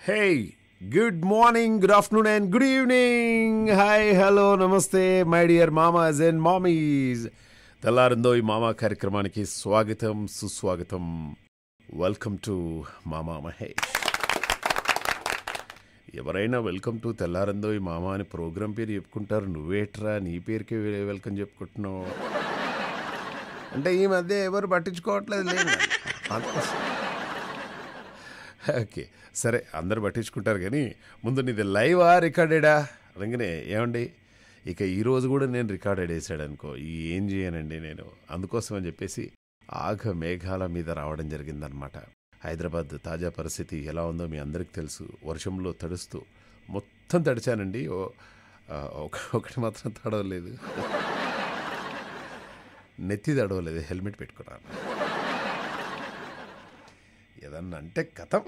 Hey, good morning, good afternoon, and good evening. Hi, hello, namaste, my dear mamas and mommies. తెల్లారిందో ఈ మామా కార్యక్రమానికి స్వాగతం సుస్వాగతం welcome to మామా మహేష్ ఎవరైనా వెల్కమ్ టు తెల్లారిందో ఈ మామా అని ప్రోగ్రాం పేరు చెప్పుకుంటారు నువ్వేట్రా నీ పేరుకే వెల్కమ్ చెప్పుకుంటున్నావు అంటే ఈ మధ్య ఎవరు పట్టించుకోవట్లేదు లేదు అందుకోసం ఓకే సరే అందరు పట్టించుకుంటారు కానీ ముందు నీది లైవా రికార్డెడా అనగానే ఏమండి ఇక ఈరోజు కూడా నేను రికార్డెడ్ వేసాడు అనుకో ఏం చేయనండి నేను అందుకోసం అని చెప్పేసి ఆఘ మేఘాల మీద రావడం జరిగిందనమాట హైదరాబాద్ తాజా పరిస్థితి ఎలా ఉందో మీ అందరికీ తెలుసు వర్షంలో తడుస్తూ మొత్తం తడిచానండి ఓ ఆ, ఒక ఒకటి మాత్రం తడవలేదు నెత్తి తడవలేదు హెల్మెట్ పెట్టుకున్నాను ఏదన్నా అంటే కథం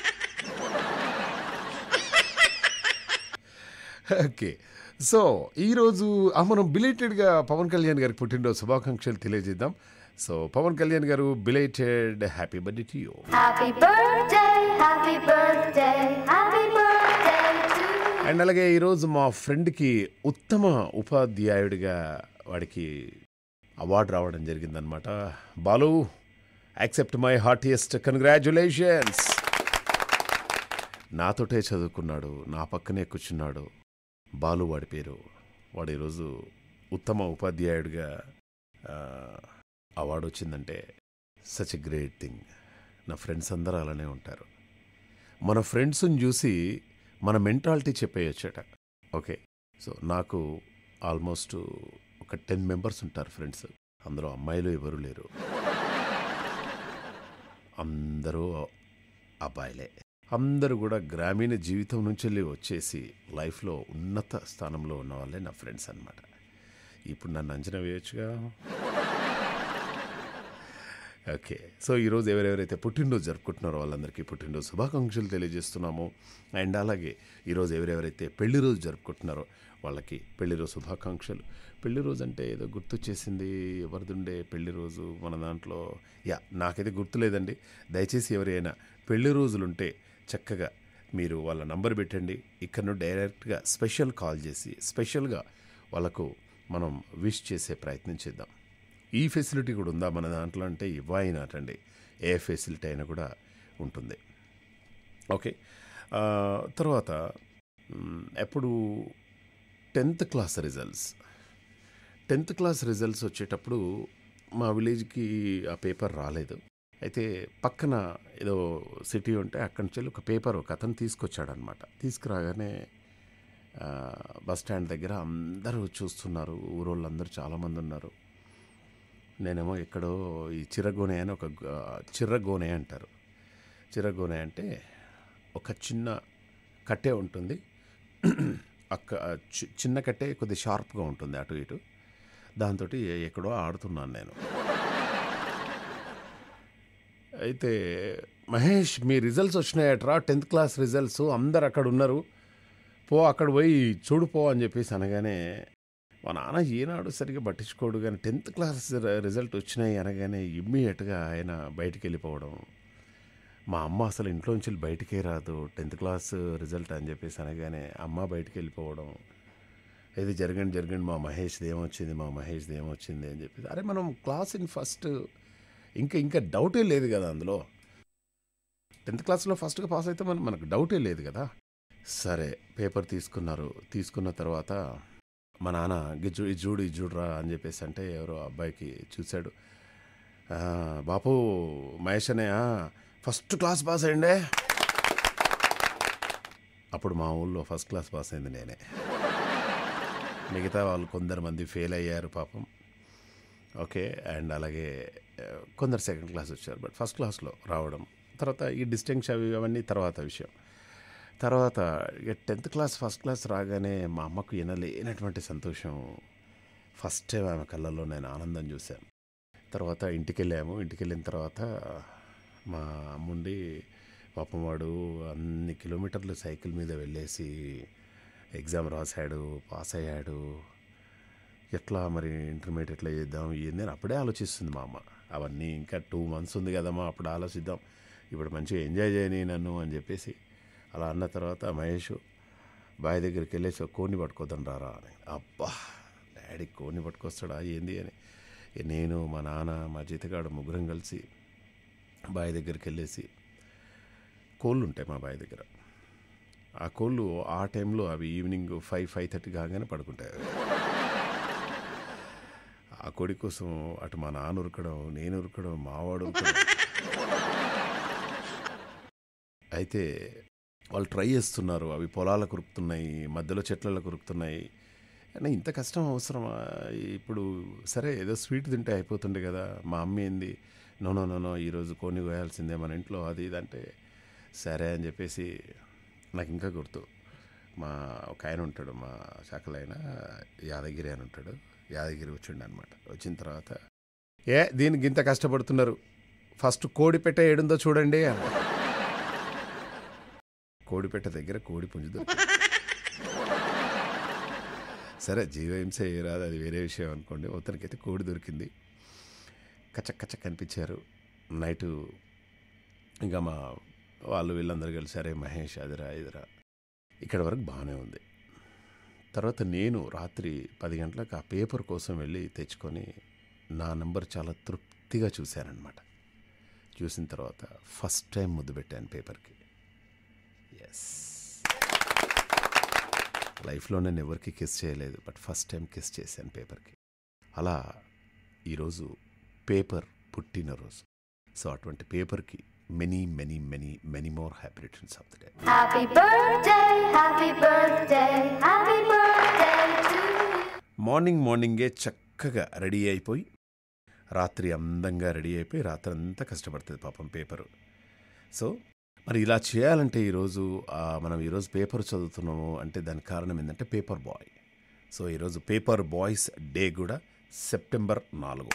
ఓకే సో ఈరోజు ఆ, మనం బిలేటెడ్గా పవన్ కళ్యాణ్ గారికి పుట్టినరోజు శుభాకాంక్షలు తెలియజేద్దాం so Pavan Kalyan garu belated happy birthday to you Happy birthday, happy birthday, happy birthday to you. And అలాగే ఈరోజు మా ఫ్రెండ్కి ఉత్తమ ఉపాధ్యాయుడిగా వాడికి అవార్డు రావడం జరిగిందనమాట Balu accept my heartiest congratulations నాతోటే చదువుకున్నాడు నా పక్కనే కూర్చున్నాడు బాలు వాడి పేరు వాడు ఈరోజు ఉత్తమ ఉపాధ్యాయుడిగా ఆ, అవార్డు వచ్చిందంటే సచ్ ఎ గ్రేట్ థింగ్ నా ఫ్రెండ్స్ అందరూ అలానే ఉంటారు మన ఫ్రెండ్స్ని చూసి మన మెంటాలిటీ చెప్పేయచ్చట ఓకే సో నాకు ఆల్మోస్ట్ ఒక టెన్ మెంబర్స్ ఉంటారు ఫ్రెండ్స్ అందులో అమ్మాయిలు ఎవరు లేరు అందరూ అబ్బాయిలే అందరూ కూడా గ్రామీణ జీవితం నుంచి వెళ్ళి వచ్చేసి లైఫ్లో ఉన్నత స్థానంలో ఉన్న వాళ్ళే నా ఫ్రెండ్స్ అన్నమాట ఇప్పుడు నన్ను అంచనా వేయొచ్చుగా ఓకే సో ఈరోజు ఎవరెవరైతే పుట్టినరోజు జరుపుకుంటున్నారో వాళ్ళందరికీ పుట్టినరోజు శుభాకాంక్షలు తెలియజేస్తున్నాము అండ్ అలాగే ఈరోజు ఎవరెవరైతే పెళ్లి రోజు జరుపుకుంటున్నారో వాళ్ళకి పెళ్లి రోజు శుభాకాంక్షలు పెళ్లి రోజు అంటే ఏదో గుర్తొచ్చేసింది ఎవరిదుండే పెళ్లి రోజు మన దాంట్లో యా నాకైతే గుర్తులేదండి దయచేసి ఎవరైనా పెళ్లి రోజులుంటే చక్కగా మీరు వాళ్ళ నంబర్ పెట్టండి ఇక్కడ నుండి డైరెక్ట్గా స్పెషల్ కాల్ చేసి స్పెషల్గా వాళ్ళకు మనం విష్ చేసే ప్రయత్నం చేద్దాం ఈ ఫెసిలిటీ కూడా ఉందా మన దాంట్లో అంటే ఇవ్వయినటండి ఏ ఫెసిలిటీ అయినా కూడా ఉంటుంది ఓకే ఆ, తర్వాత మ్, ఎప్పుడు tenth class results tenth class results వచ్చేటప్పుడు మా విలేజ్కి ఆ పేపర్ రాలేదు అయితే పక్కన ఏదో సిటీ ఉంటే అక్కడి నుంచి వెళ్ళి ఒక పేపర్ ఒక అతను తీసుకొచ్చాడనమాట తీసుకురాగానే ఆ, బస్ స్టాండ్ దగ్గర అందరూ చూస్తున్నారు ఊరోళ్ళందరూ చాలామంది ఉన్నారు నేనేమో ఎక్కడో ఈ చిరగోనె అని ఒక గ- చిర్రగోనె అంటారు చిరగోనె అంటే ఒక చిన్న కట్టె ఉంటుంది అక్క చి- చిన్న కట్టె కొద్ది షార్ప్గా ఉంటుంది అటు ఇటు దాంతో ఎక్కడో ఆడుతున్నాను నేను అయితే మహేష్ మీ రిజల్ట్స్ వచ్చినాయట్రా టెన్త్ క్లాస్ రిజల్ట్స్ అందరు అక్కడ ఉన్నారు పో అక్కడ పోయి చూడు పో అని చెప్పేసి అనగానే మా నాన్న ఏనాడు సరిగ్గా పట్టించుకోడు కానీ టెన్త్ క్లాస్ ర- రిజల్ట్ వచ్చినాయి అనగానే ఇమ్మీడియట్గా ఆయన బయటికి వెళ్ళిపోవడం మా అమ్మ అసలు ఇంట్లోంచి వెళ్ళి బయటికే రాదు టెన్త్ క్లాస్ రిజల్ట్ అని చెప్పేసి అనగానే అమ్మ బయటికి వెళ్ళిపోవడం ఇది జరగండి జరగండి మా మహేష్ది ఏమొచ్చింది మా మహేష్ది ఏమొచ్చింది అని చెప్పేసి అరే మనం క్లాస్ ఇన్ ఫస్ట్ ఇంకా ఇంకా డౌటే లేదు కదా అందులో టెన్త్ క్లాస్లో ఫస్ట్గా పాస్ అయితే మన మనకు డౌటే లేదు కదా సరే పేపర్ తీసుకున్నారు తీసుకున్న తర్వాత మా నాన్న గిజ్జు ఇది చూడు ఇది చూడురా అని చెప్పేసి అంటే ఎవరో అబ్బాయికి చూశాడు "ఆ, బాపు మహేష్ అనే ఫస్ట్ క్లాస్ పాస్ అయ్యండే అప్పుడు మా ఊళ్ళో ఫస్ట్ క్లాస్ పాస్ అయింది నేనే మిగతా వాళ్ళు కొందరు మంది ఫెయిల్ అయ్యారు పాపం ఓకే అండ్ అలాగే ఆ, కొందరు సెకండ్ క్లాస్ వచ్చారు బట్ ఫస్ట్ క్లాస్లో రావడం తర్వాత ఈ డిస్టింక్షన్ అవి అవన్నీ తర్వాత విషయం తర్వాత ఇక టెన్త్ క్లాస్ ఫస్ట్ క్లాస్ రాగానే మా అమ్మకు ఎనలేనటువంటి సంతోషం ఫస్ట్ టైం ఆమె కళ్ళల్లో నేను ఆనందం చూశాను తర్వాత ఇంటికి వెళ్ళాము ఇంటికి వెళ్ళిన తర్వాత మా అమ్ముండి పాపం వాడు అన్ని కిలోమీటర్లు సైకిల్ మీద వెళ్ళేసి ఎగ్జామ్ రాశాడు పాస్ అయ్యాడు ఎట్లా మరి ఇంటర్మీడియట్ ఎట్లా చేద్దాం ఏంది అని అప్పుడే ఆలోచిస్తుంది మా అమ్మ అవన్నీ ఇంకా టూ మంత్స్ ఉంది కదమ్మా అప్పుడు ఆలోచిద్దాం ఇప్పుడు మంచిగా ఎంజాయ్ చేయని నన్ను అని చెప్పేసి అలా అన్న తర్వాత మహేష్ బావి దగ్గరికి వెళ్ళేసి ఒక కోడిని పట్టుకోద్దాం రారా అని అబ్బా డాడీ కోడిని పట్టుకొస్తాడా ఏంది అని నేను మా నాన్న మా జీతగాడు ముగ్గురం కలిసి బావి దగ్గరికి వెళ్ళేసి కోళ్ళు ఉంటాయి మా బావి దగ్గర ఆ కోళ్ళు ఆ టైంలో అవి ఈవినింగ్ ఫైవ్ ఫైవ్ థర్టీ కాగానే పడుకుంటాయి ఆ కోడి కోసం అటు మా నాన్న ఉరకడం నేను ఉరకడం మావాడు ఉరకడం అయితే వాళ్ళు ట్రై చేస్తున్నారు అవి పొలాలకు ఉరుకుతున్నాయి మధ్యలో చెట్లకు ఉరుకుతున్నాయి కానీ ఇంత కష్టం అవసరమా ఇప్పుడు సరే ఏదో స్వీట్ తింటే అయిపోతుండే కదా మా అమ్మ ఏంది నో నో నో నో ఈరోజు కోని కోయాల్సిందే మన ఇంట్లో అది ఇది అంటే సరే అని చెప్పేసి నాకు ఇంకా గుర్తు మా ఒక ఆయన ఉంటాడు మా శాఖలో ఆయన యాదగిరి అని ఉంటాడు యాదగిరి వచ్చిండు అనమాట వచ్చిన తర్వాత ఏ దీనికి ఇంత కష్టపడుతున్నారు ఫస్ట్ కోడి పెట్ట ఏడుందో చూడండి అన్న కోడిపెట్ట దగ్గర కోడి పుంజు దొరికింది సరే జీవహింస ఏ రాదు అది వేరే విషయం అనుకోండి ఉతనికైతే కోడి దొరికింది కచక్ కచక్ కనిపించారు నైటు ఇంకా మా వాళ్ళు వీళ్ళందరూ కలిసి సరే మహేష్ అదిరా ఇదిరా ఇక్కడ వరకు బాగానే ఉంది తర్వాత నేను రాత్రి పది గంటలకు ఆ పేపర్ కోసం వెళ్ళి తెచ్చుకొని నా నంబర్ చాలా తృప్తిగా చూశానన్నమాట చూసిన తర్వాత ఫస్ట్ టైం ముద్దు పెట్టాను పేపర్కి ఎస్ లైఫ్లో నేను ఎవరికి కిస్ చేయలేదు బట్ ఫస్ట్ టైం కిస్ చేశాను పేపర్కి అలా ఈరోజు పేపర్ పుట్టినరోజు సో అటువంటి పేపర్కి many many many many more happy returns of the day Happy birthday, happy birthday, happy birthday to you. Morning మార్నింగే చక్కగా రెడీ అయిపోయి రాత్రి అందంగా రెడీ అయిపోయి రాత్రి అంతా కష్టపడుతుంది పాపం పేపరు సో మరి ఇలా చేయాలంటే ఈరోజు ఆ, మనం ఈరోజు పేపర్ చదువుతున్నాము అంటే దానికి కారణం ఏంటంటే పేపర్ బాయ్ సో ఈరోజు పేపర్ బాయ్స్ డే కూడా సెప్టెంబర్ నాలుగు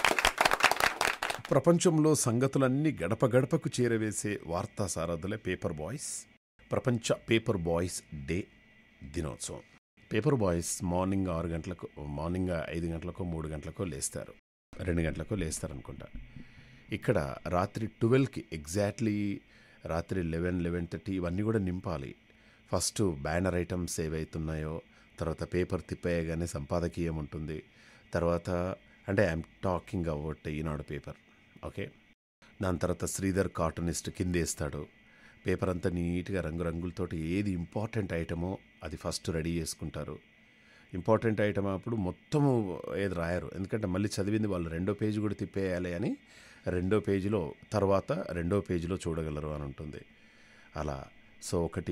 ప్రపంచంలో సంగతులన్నీ గడప గడపకు చేరవేసే వార్తా సారథులే పేపర్ బాయ్స్ ప్రపంచ పేపర్ బాయ్స్ డే దినోత్సవం పేపర్ బాయ్స్ మార్నింగ్ ఆరు గంటలకు మార్నింగ్ ఐదు గంటలకో మూడు గంటలకో లేస్తారు రెండు గంటలకో లేస్తారు అనుకుంటా ఇక్కడ రాత్రి ట్వెల్వ్కి ఎగ్జాక్ట్లీ రాత్రి లెవెన్ లెవెన్ థర్టీ ఇవన్నీ కూడా నింపాలి ఫస్ట్ బ్యానర్ ఐటమ్స్ ఏవైతున్నాయో తర్వాత పేపర్ తిప్పేయగానే సంపాదకీయం ఉంటుంది తర్వాత అంటే I'm talking about Eenadu paper okay దాని తర్వాత శ్రీధర్ కార్టూనిస్ట్ కింద వేస్తాడు పేపర్ అంతా నీట్గా రంగురంగులతోటి ఏది ఇంపార్టెంట్ ఐటమో అది ఫస్ట్ రెడీ చేసుకుంటారు ఇంపార్టెంట్ ఐటమ్ అప్పుడు మొత్తము ఏది రాయరు ఎందుకంటే మళ్ళీ చదివింది వాళ్ళు రెండో పేజీ కూడా తిప్పేయాలి అని రెండో పేజీలో తర్వాత రెండో పేజీలో చూడగలరు అని ఉంటుంది అలా సో ఒకటి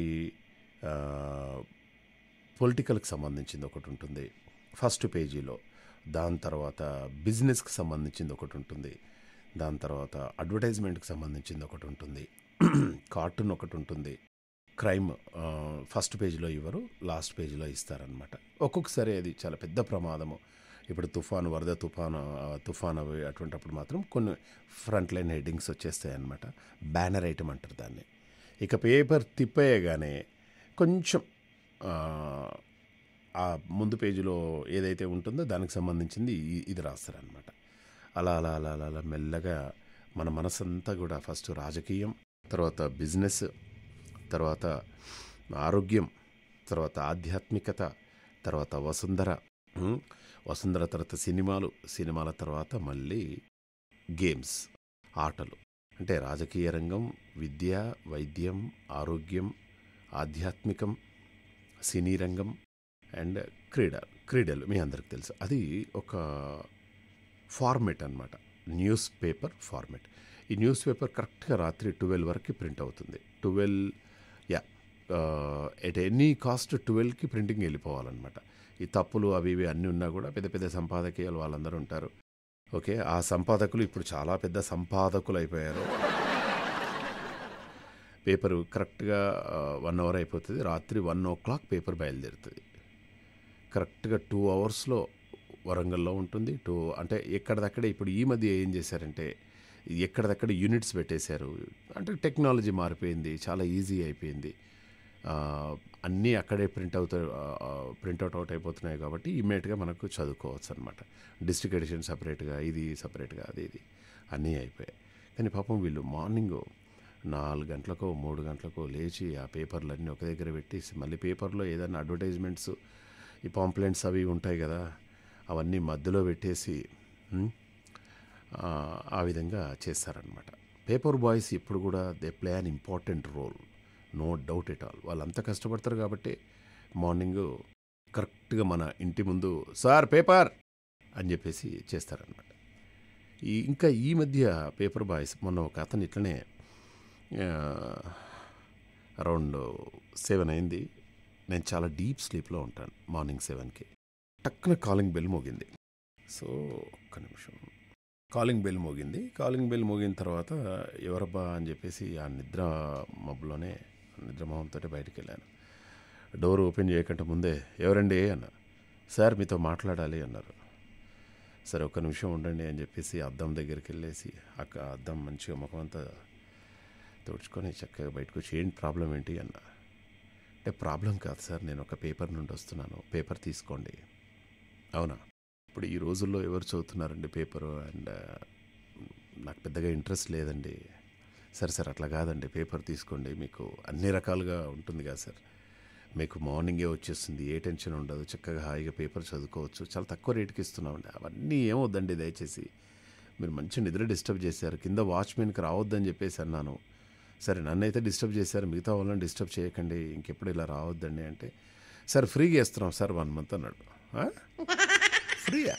పొలిటికల్కి సంబంధించింది ఒకటి ఉంటుంది ఫస్ట్ పేజీలో దాని తర్వాత బిజినెస్కి సంబంధించింది ఒకటి ఉంటుంది దాని తర్వాత అడ్వర్టైజ్మెంట్కి సంబంధించింది ఒకటి ఉంటుంది కార్టూన్ ఒకటి ఉంటుంది క్రైమ్ ఆ, ఫస్ట్ పేజీలో ఇవ్వరు లాస్ట్ పేజీలో ఇస్తారనమాట ఒక్కొక్కసారి అది చాలా పెద్ద ప్రమాదము ఇప్పుడు తుఫాను వరద తుఫాను ఆ, తుఫాను అవి అటువంటిప్పుడు మాత్రం కొన్ని ఫ్రంట్ లైన్ హెడ్డింగ్స్ వచ్చేస్తాయి అనమాట బ్యానర్ ఐటమ్ అంటారు దాన్ని ఇక పేపర్ తిప్పేయగానే కొంచెం ఆ, ఆ ముందు పేజీలో ఏదైతే ఉంటుందో దానికి సంబంధించింది ఈ- ఇది రాస్తారనమాట అలా అలా అలా అలా అలా మెల్లగా మన మనసంతా కూడా ఫస్ట్ రాజకీయం తర్వాత బిజినెస్ తర్వాత ఆరోగ్యం తర్వాత ఆధ్యాత్మికత తర్వాత వసుంధర ఉమ్, వసుంధర తర్వాత సినిమాలు సినిమాల తర్వాత మళ్ళీ గేమ్స్ ఆటలు అంటే రాజకీయ రంగం విద్య వైద్యం ఆరోగ్యం ఆధ్యాత్మికం సినీ రంగం అండ్ క్రీడ క్రీడలు మీ అందరికి తెలుసు అది ఒక ఫార్మెట్ అన్నమాట న్యూస్ పేపర్ ఫార్మెట్ ఈ న్యూస్ పేపర్ కరెక్ట్గా రాత్రి ట్వెల్వ్ వరకు ప్రింట్ అవుతుంది twelve yeah at any cost ట్వెల్వ్కి ప్రింటింగ్ వెళ్ళిపోవాలన్నమాట ఈ తప్పులు అవి ఇవి అన్నీ ఉన్నా కూడా పెద్ద పెద్ద సంపాదకీయాలు వాళ్ళందరూ ఉంటారు ఓకే ఆ సంపాదకులు ఇప్పుడు చాలా పెద్ద సంపాదకులు అయిపోయారు పేపరు కరెక్ట్గా వన్ అవర్ అయిపోతుంది రాత్రి వన్ ఓ క్లాక్ పేపర్ బయలుదేరుతుంది కరెక్ట్గా టూ అవర్స్లో వరంగల్లో ఉంటుంది టూ అంటే ఎక్కడిదక్కడే ఇప్పుడు ఈ మధ్య ఏం చేశారంటే ఎక్కడిదక్కడ యూనిట్స్ పెట్టేశారు అంటే టెక్నాలజీ మారిపోయింది చాలా ఈజీ అయిపోయింది ఆ, అన్నీ అక్కడే ప్రింట్ అవుతాయి ప్రింట్అవుట్ అవుట్ అయిపోతున్నాయి కాబట్టి ఇమ్మీడియట్గా మనకు చదువుకోవచ్చు అనమాట డిస్ట్రిక్ట్ ఎడిషన్ సపరేట్గా ఇది సపరేట్గా అది ఇది అన్నీ అయిపోయాయి కానీ పాపం వీళ్ళు మార్నింగ్ నాలుగు గంటలకో మూడు గంటలకో లేచి ఆ పేపర్లన్నీ ఒక దగ్గర పెట్టేసి మళ్ళీ పేపర్లో ఏదైనా అడ్వర్టైజ్మెంట్స్ ఈ పాంప్లెంట్స్ అవి ఉంటాయి కదా అవన్నీ మధ్యలో పెట్టేసి ఉమ్, ఆ, ఆ విధంగా చేస్తారనమాట పేపర్ బాయ్స్ ఇప్పుడు కూడా they play an important role no doubt at all వాళ్ళు అంత కష్టపడతారు కాబట్టి మార్నింగ్ కరెక్ట్గా మన ఇంటి ముందు సార్ పేపర్ అని చెప్పేసి చేస్తారనమాట ఈ ఇంకా ఈ మధ్య పేపర్ బాయ్స్ మొన్న ఒక అతను ఇట్లనే అరౌండ్ సెవెన్ అయింది నేను చాలా డీప్ స్లీప్లో ఉంటాను మార్నింగ్ సెవెన్కి టక్కున కాలింగ్ బెల్ మోగింది సో ఒక్క నిమిషం కాలింగ్ బెల్ మోగింది కాలింగ్ బెల్ మోగిన తర్వాత ఎవరబ్బా అని చెప్పేసి ఆ నిద్ర మబ్బులోనే నిద్ర మొహంతో బయటికి వెళ్ళాను డోర్ ఓపెన్ చేయకుండా ముందే ఎవరండి అన్న సార్ మీతో మాట్లాడాలి అన్నారు సరే ఒక్క నిమిషం ఉండండి అని చెప్పేసి అద్దం దగ్గరికి వెళ్ళేసి అక్క అద్దం మంచిగా ముఖం అంతా తుడుచుకొని చక్కగా బయటకు వచ్చి ఏంటి ప్రాబ్లం ఏంటి అన్న అంటే ప్రాబ్లం కాదు సార్ నేను ఒక పేపర్ నుండి వస్తున్నాను పేపర్ తీసుకోండి అవునా ఇప్పుడు ఈ రోజుల్లో ఎవరు చదువుతున్నారండి పేపరు అండ్ నాకు పెద్దగా ఇంట్రెస్ట్ లేదండి సరే సార్ అట్లా కాదండి పేపర్ తీసుకోండి మీకు అన్ని రకాలుగా ఉంటుంది కదా సార్ మీకు మార్నింగే వచ్చేస్తుంది ఏ టెన్షన్ ఉండదు చక్కగా హాయిగా పేపర్ చదువుకోవచ్చు చాలా తక్కువ రేటుకి ఇస్తున్నామండి అవన్నీ ఏమొద్దండి దయచేసి మీరు మంచి నిద్ర డిస్టర్బ్ చేశారు కింద వాచ్మెన్కి రావద్దని చెప్పేసి అన్నాను సరే నన్నైతే డిస్టర్బ్ చేశారు మిగతా వాళ్ళని డిస్టర్బ్ చేయకండి ఇంకెప్పుడు ఇలా రావద్దండి అంటే సార్ ఫ్రీగా ఇస్తున్నాం సార్ వన్ మంత్ అన్నాడు ఆ? ఫ్రీయా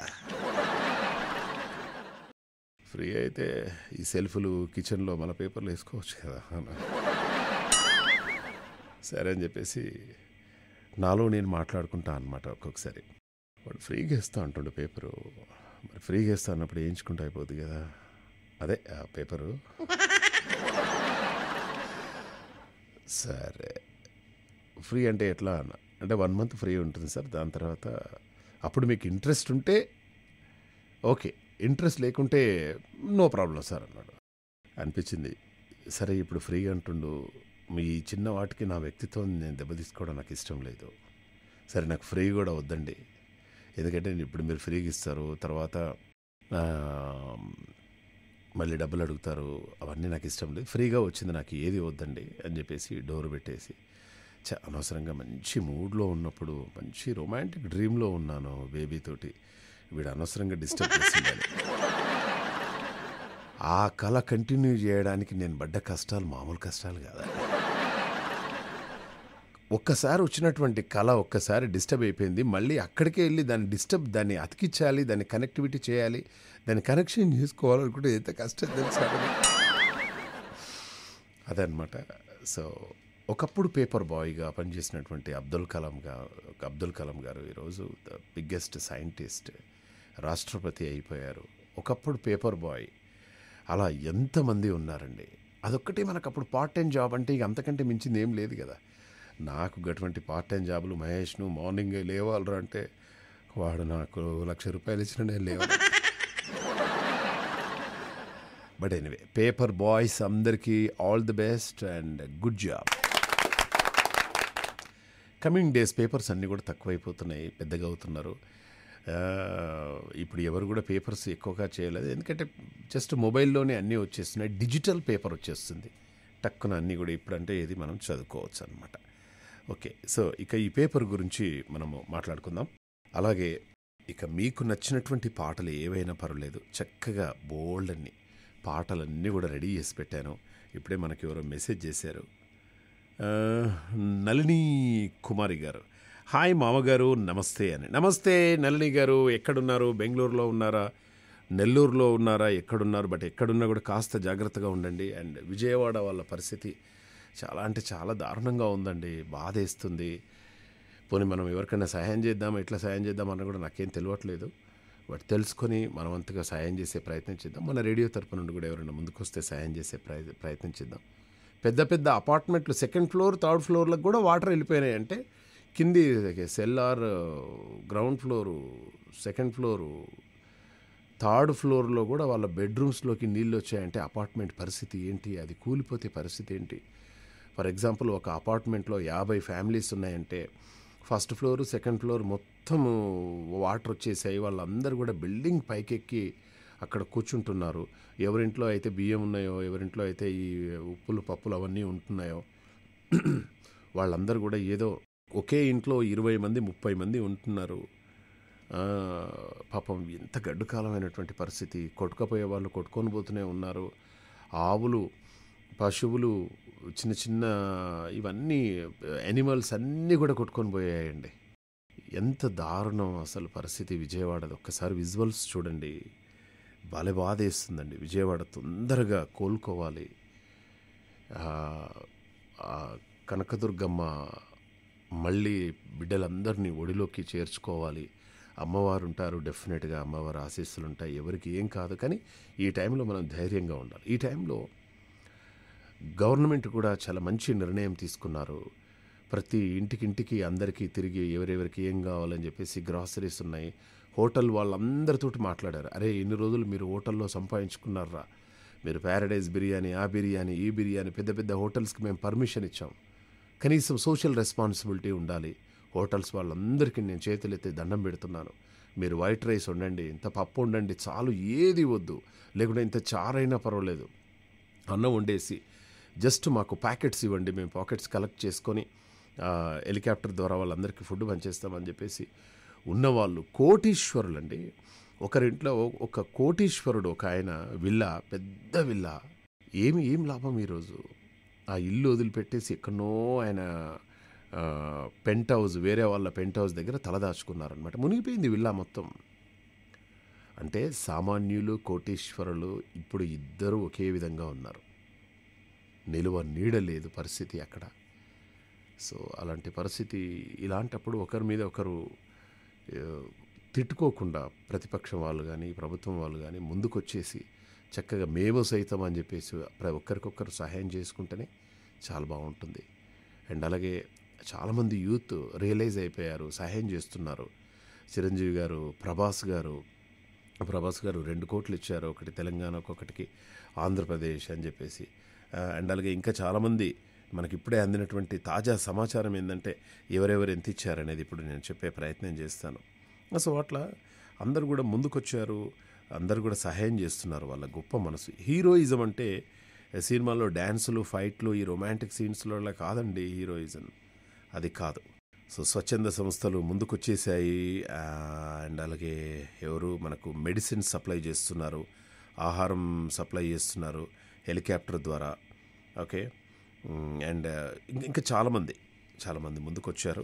ఫ్రీ అయితే ఈ సెల్ఫ్లు కిచెన్లో మన పేపర్లు వేసుకోవచ్చు కదా అన్న. సరే అని చెప్పేసి నాలో నేను మాట్లాడుకుంటా అనమాట ఒక్కొక్కసారి వాడు ఫ్రీగా ఇస్తా అంటుండే పేపరు మరి ఫ్రీగా ఇస్తా అన్నప్పుడు వేయించుకుంటూ అయిపోద్ది కదా అదే ఆ పేపరు సరే ఫ్రీ అంటే ఎట్లా అన్న అంటే వన్ మంత్ ఫ్రీ ఉంటుంది సార్ దాని తర్వాత అప్పుడు మీకు ఇంట్రెస్ట్ ఉంటే ఓకే ఇంట్రెస్ట్ లేకుంటే నో ప్రాబ్లం సార్ అన్నాడు అనిపించింది సరే ఇప్పుడు ఫ్రీగా అంటుండు మీ చిన్న వాటికి నా వ్యక్తిత్వం నేను దెబ్బతీసుకోవడం నాకు ఇష్టం లేదు సరే నాకు ఫ్రీ కూడా వద్దండి ఎందుకంటే ఇప్పుడు మీరు ఫ్రీగా ఇస్తారు తర్వాత ఆ, మళ్ళీ డబ్బులు అడుగుతారు అవన్నీ నాకు ఇష్టం లేదు ఫ్రీగా వచ్చింది నాకు ఏది వద్దండి అని చెప్పేసి డోర్ పెట్టేసి చ అనవసరంగా మంచి మూడ్లో ఉన్నప్పుడు మంచి రొమాంటిక్ డ్రీమ్లో ఉన్నాను బేబీతోటి వీడు అనవసరంగా డిస్టర్బ్ చేసిండాలి ఆ కళ కంటిన్యూ చేయడానికి నేను పడ్డ కష్టాలు మామూలు కష్టాలు కాదా ఒక్కసారి వచ్చినటువంటి కళ ఒక్కసారి డిస్టర్బ్ అయిపోయింది మళ్ళీ అక్కడికే వెళ్ళి దాన్ని డిస్టర్బ్ దాన్ని అతికించాలి దాన్ని కనెక్టివిటీ చేయాలి దాన్ని కనెక్షన్ చేసుకోవాలనుకుంటే ఎంత కష్టం తెలుసా అదనమాట సో ఒకప్పుడు పేపర్ బాయ్గా పనిచేసినటువంటి అబ్దుల్ కలాం గారు అబ్దుల్ కలాం గారు ఈరోజు ద బిగ్గెస్ట్ సైంటిస్ట్ రాష్ట్రపతి అయిపోయారు ఒకప్పుడు పేపర్ బాయ్ అలా ఎంతమంది ఉన్నారండి అదొక్కటే మనకు అప్పుడు పార్ట్ టైం జాబ్ అంటే ఇక అంతకంటే మించింది ఏం లేదు కదా నాకు అటువంటి పార్ట్ టైం జాబులు మహేష్ను మార్నింగ్ లేవాలరా అంటే వాడు నాకు లక్ష రూపాయలు ఇచ్చిన నేను లేవాలి బట్ ఎనీవే పేపర్ బాయ్స్ అందరికీ all the best and good job coming days papers అన్నీ కూడా తక్కువైపోతున్నాయి పెద్దగా అవుతున్నారు ఆ, ఇప్పుడు ఎవరు కూడా పేపర్స్ ఎక్కువగా చేయలేదు ఎందుకంటే జస్ట్ మొబైల్లోనే అన్నీ వచ్చేస్తున్నాయి డిజిటల్ పేపర్ వచ్చేస్తుంది టక్కున అన్నీ కూడా ఇప్పుడంటే ఏది మనం చదువుకోవచ్చు అనమాట ఓకే సో ఇక ఈ పేపర్ గురించి మనము మాట్లాడుకుందాం అలాగే ఇక మీకు నచ్చినటువంటి పాటలు ఏవైనా పర్వాలేదు చక్కగా బోల్డ్ అన్ని పాటలన్నీ కూడా రెడీ చేసి పెట్టాను ఇప్పుడే మనకి ఎవరో మెసేజ్ చేశారు ఆ, నళిని కుమారి గారు హాయ్ మామగారు నమస్తే అని నమస్తే నళిని గారు ఎక్కడున్నారు బెంగళూరులో ఉన్నారా నెల్లూరులో ఉన్నారా ఎక్కడున్నారు బట్ ఎక్కడున్నా కూడా కాస్త జాగ్రత్తగా ఉండండి అండ్ విజయవాడ వాళ్ళ పరిస్థితి చాలా అంటే చాలా దారుణంగా ఉందండి బాధేస్తుంది పోనీ మనం ఎవరికైనా సహాయం చేద్దాం ఎట్లా సహాయం చేద్దాం అన్న కూడా నాకేం తెలియట్లేదు బట్ తెలుసుకొని మనవంతుగా సాయం చేసే ప్రయత్నం చేద్దాం మన రేడియో తరపు నుండి కూడా ఎవరైనా ముందుకు వస్తే సాయం చేసే ప్రయ ప్రయత్నం చేద్దాం పెద్ద పెద్ద అపార్ట్మెంట్లు సెకండ్ ఫ్లోర్ థర్డ్ ఫ్లోర్లకు కూడా వాటర్ వెళ్ళిపోయినాయి అంటే కింది cellar ground floor second floor third ఫ్లోర్లో కూడా వాళ్ళ బెడ్రూమ్స్లోకి నీళ్ళు వచ్చాయంటే అపార్ట్మెంట్ పరిస్థితి ఏంటి అది కూలిపోతే పరిస్థితి ఏంటి ఫర్ ఎగ్జాంపుల్ ఒక అపార్ట్మెంట్లో యాభై ఫ్యామిలీస్ ఉన్నాయంటే ఫస్ట్ ఫ్లోర్ సెకండ్ ఫ్లోర్ మొత్తం వాటర్ వచ్చేసాయి వాళ్ళందరూ కూడా బిల్డింగ్ పైకెక్కి అక్కడ కూర్చుంటున్నారు ఎవరింట్లో అయితే బియ్యం ఉన్నాయో ఎవరింట్లో అయితే ఈ ఉప్పులు పప్పులు అవన్నీ ఉంటున్నాయో వాళ్ళందరూ కూడా ఏదో ఒకే ఇంట్లో ఇరవై మంది ముప్పై మంది ఉంటున్నారు ఆ, పాపం ఎంత గడ్డు కాలమైనటువంటి పరిస్థితి కొట్టుకపోయే వాళ్ళు కొట్టుకొని పోతూనే ఉన్నారు ఆవులు పశువులు చిన్న చిన్న ఇవన్నీ యానిమల్స్ అన్నీ కూడా కొట్టుకొని పోయాయండి ఎంత దారుణం అసలు పరిస్థితి విజయవాడది ఒక్కసారి విజువల్స్ చూడండి భలే బాధేస్తుందండి విజయవాడ తొందరగా కోలుకోవాలి ఆ, ఆ కనకదుర్గమ్మ మళ్ళీ బిడ్డలందరినీ ఒడిలోకి చేర్చుకోవాలి అమ్మవారు ఉంటారు డెఫినెట్గా అమ్మవారి ఆశీస్సులు ఉంటాయి ఎవరికి ఏం కాదు కానీ ఈ టైంలో మనం ధైర్యంగా ఉండాలి ఈ టైంలో గవర్నమెంట్ కూడా చాలా మంచి నిర్ణయం తీసుకున్నారు ప్రతి ఇంటికింటికి అందరికీ తిరిగి ఎవరెవరికి ఏం కావాలని చెప్పేసి గ్రాసరీస్ ఉన్నాయి హోటల్ వాళ్ళందరితోటి మాట్లాడారు అరే ఇన్ని రోజులు మీరు హోటల్లో సంపాదించుకున్నారా మీరు ప్యారడైజ్ బిర్యానీ ఆ బిర్యానీ ఈ బిర్యానీ పెద్ద పెద్ద హోటల్స్కి మేము పర్మిషన్ ఇచ్చాం కనీసం సోషల్ రెస్పాన్సిబిలిటీ ఉండాలి హోటల్స్ వాళ్ళందరికీ నేను చేతులెత్తి దండం పెడుతున్నాను మీరు వైట్ రైస్ వండండి ఇంత పప్పు వండండి చాలు ఏది వద్దు లేకుంటే ఇంత చారైనా పర్వాలేదు అన్నం వండేసి జస్ట్ మాకు ప్యాకెట్స్ ఇవ్వండి మేము పాకెట్స్ కలెక్ట్ చేసుకొని ఆ, హెలికాప్టర్ ద్వారా వాళ్ళందరికీ ఫుడ్ పనిచేస్తామని చెప్పేసి ఉన్నవాళ్ళు కోటీశ్వరులు అండి ఒకరింట్లో ఒక కోటీశ్వరుడు ఒక ఆయన విల్లా పెద్ద విల్లా ఏమి ఏం లాభం ఈరోజు ఆ ఇల్లు వదిలిపెట్టేసి ఎక్కడనో ఆయన ఆ, పెంట్ హౌస్ వేరే వాళ్ళ పెంట్ హౌస్ దగ్గర తలదాచుకున్నారనమాట మునిగిపోయింది విల్లా మొత్తం అంటే సామాన్యులు కోటీశ్వరులు ఇప్పుడు ఇద్దరు ఒకే విధంగా ఉన్నారు నిలువ నీడ లేదు పరిస్థితి అక్కడ సో అలాంటి పరిస్థితి ఇలాంటప్పుడు ఒకరి మీద ఒకరు ఆ, తిట్టుకోకుండా ప్రతిపక్షం వాళ్ళు కానీ ప్రభుత్వం వాళ్ళు కానీ ముందుకొచ్చేసి చక్కగా మేము సైతం అని చెప్పేసి ప్ర- ఒకరికొకరు సహాయం చేసుకుంటేనే చాలా బాగుంటుంది అండ్ అలాగే చాలామంది యూత్ రియలైజ్ అయిపోయారు సహాయం చేస్తున్నారు చిరంజీవి గారు ప్రభాస్ గారు ప్రభాస్ గారు రెండు కోట్లు ఇచ్చారు ఒకటి తెలంగాణకు ఒకటికి ఆంధ్రప్రదేశ్ అని చెప్పేసి ఆ, అండ్ అలాగే ఇంకా చాలామంది మనకి ఇప్పుడే అందినటువంటి తాజా సమాచారం ఏంటంటే ఎవరెవరు ఎంత ఇచ్చారనేది ఇప్పుడు నేను చెప్పే ప్రయత్నం చేస్తాను సో అట్లా అందరు కూడా ముందుకొచ్చారు అందరు కూడా సహాయం చేస్తున్నారు వాళ్ళ గొప్ప మనసు హీరోయిజం అంటే సినిమాలో డ్యాన్సులు ఫైట్లు ఈ రొమాంటిక్ సీన్స్లో కాదండి హీరోయిజం అది కాదు సో స్వచ్ఛంద సంస్థలు ముందుకొచ్చేసాయి ఆ, అండ్ అలాగే ఎవరు మనకు మెడిసిన్ సప్లై చేస్తున్నారు ఆహారం సప్లై చేస్తున్నారు హెలికాప్టర్ ద్వారా ఓకే మ్, అండ్ ఇంక- ఇంకా చాలామంది చాలామంది ముందుకొచ్చారు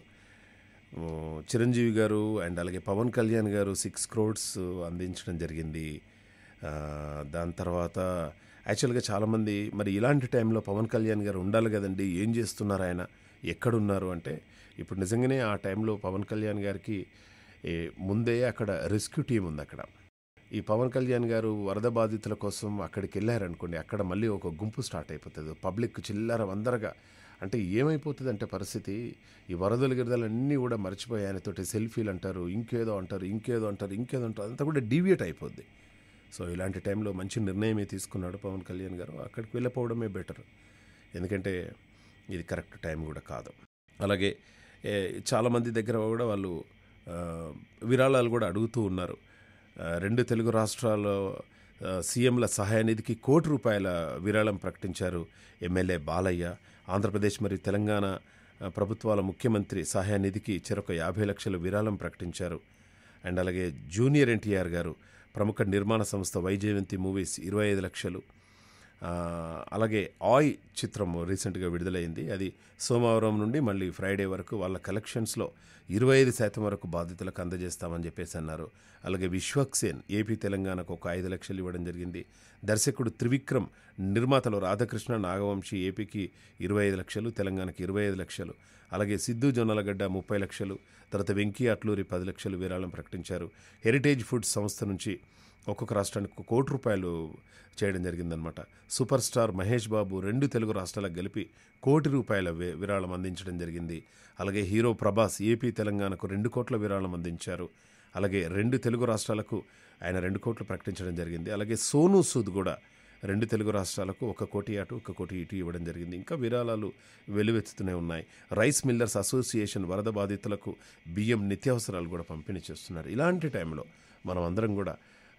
ఉమ్, చిరంజీవి గారు అండ్ అలాగే పవన్ కళ్యాణ్ గారు సిక్స్ క్రోడ్స్ అందించడం జరిగింది ఆ, దాని తర్వాత యాక్చువల్గా చాలామంది మరి ఇలాంటి టైంలో పవన్ కళ్యాణ్ గారు ఉండాలి కదండి ఏం చేస్తున్నారు ఆయన ఎక్కడున్నారు అంటే ఇప్పుడు నిజంగానే ఆ టైంలో పవన్ కళ్యాణ్ గారికి ఏ, ముందే అక్కడ రెస్క్యూ టీం ఉంది అక్కడ ఈ పవన్ కళ్యాణ్ గారు వరద బాధితుల కోసం అక్కడికి వెళ్ళారనుకోండి అక్కడ మళ్ళీ ఒక గుంపు స్టార్ట్ అయిపోతుంది పబ్లిక్ చిల్లర వందరగా అంటే ఏమైపోతుంది అంటే పరిస్థితి ఈ వరదలు గిరదలు అన్నీ కూడా మర్చిపోయి ఆయనతోటి సెల్ఫీలు అంటారు ఇంకేదో అంటారు ఇంకేదో అంటారు ఇంకేదో అంటారు అంతా కూడా డీవియేట్ అయిపోద్ది సో ఇలాంటి టైంలో మంచి నిర్ణయమే తీసుకున్నాడు పవన్ కళ్యాణ్ గారు అక్కడికి వెళ్ళిపోవడమే బెటర్ ఎందుకంటే ఇది కరెక్ట్ టైం కూడా కాదు అలాగే ఏ, చాలామంది దగ్గర కూడా వాళ్ళు ఆ, విరాళాలు కూడా అడుగుతూ ఉన్నారు ఆ, రెండు తెలుగు రాష్ట్రాల్లో ఆ, సీఎంల సహాయ నిధికి కోటి రూపాయల విరాళం ప్రకటించారు ఎమ్మెల్యే బాలయ్య ఆంధ్రప్రదేశ్ మరియు తెలంగాణ ఆ, ప్రభుత్వాల ముఖ్యమంత్రి సహాయ నిధికి చెరొక యాభై లక్షల విరాళం ప్రకటించారు అండ్ అలాగే జూనియర్ ఎన్టీఆర్ గారు ప్రముఖ నిర్మాణ సంస్థ వైజయంతి మూవీస్ ఇరవై ఐదు లక్షలు ఆ, అలాగే ఆయ్ చిత్రం రీసెంట్గా విడుదలైంది అది సోమవారం నుండి మళ్ళీ ఫ్రైడే వరకు వాళ్ళ కలెక్షన్స్లో ఇరవై ఐదు శాతం వరకు బాధితులకు అందజేస్తామని చెప్పేసి అన్నారు అలాగే విశ్వక్సేన్ ఏపీ తెలంగాణకు ఒక ఐదు లక్షలు ఇవ్వడం జరిగింది దర్శకుడు త్రివిక్రమ్ నిర్మాతలు రాధాకృష్ణ నాగవంశి ఏపీకి ఇరవై ఐదు లక్షలు తెలంగాణకి ఇరవై ఐదు లక్షలు అలాగే సిద్ధు జొన్నలగడ్డ ముప్పై లక్షలు తర్వాత వెంకీ అట్లూరి పది లక్షలు విరాళం ప్రకటించారు హెరిటేజ్ ఫుడ్ సంస్థ నుంచి ఒక్కొక్క రాష్ట్రానికి ఒక కోటి రూపాయలు చేయడం జరిగిందనమాట సూపర్ స్టార్ మహేష్ బాబు రెండు తెలుగు రాష్ట్రాలకు కలిపి కోటి రూపాయల వి- విరాళం అందించడం జరిగింది అలాగే హీరో ప్రభాస్ ఏపీ తెలంగాణకు రెండు కోట్ల విరాళం అందించారు అలాగే రెండు తెలుగు రాష్ట్రాలకు ఆయన రెండు కోట్లు ప్రకటించడం జరిగింది అలాగే సోను సూద్ కూడా రెండు తెలుగు రాష్ట్రాలకు ఒక కోటి అటు ఒక కోటి ఇటు ఇవ్వడం జరిగింది ఇంకా విరాళాలు వెలువెత్తుతూనే ఉన్నాయి రైస్ మిల్లర్స్ అసోసియేషన్ వరద బాధితులకు బియ్యం నిత్యావసరాలు కూడా పంపిణీ చేస్తున్నారు ఇలాంటి టైంలో మనం అందరం కూడా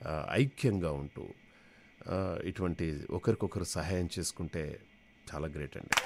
ఆ, ఐక్యంగా ఉంటూ ఆ, ఇటువంటి ఒకరికొకరు సహాయం చేసుకుంటే చాలా గ్రేట్ అండి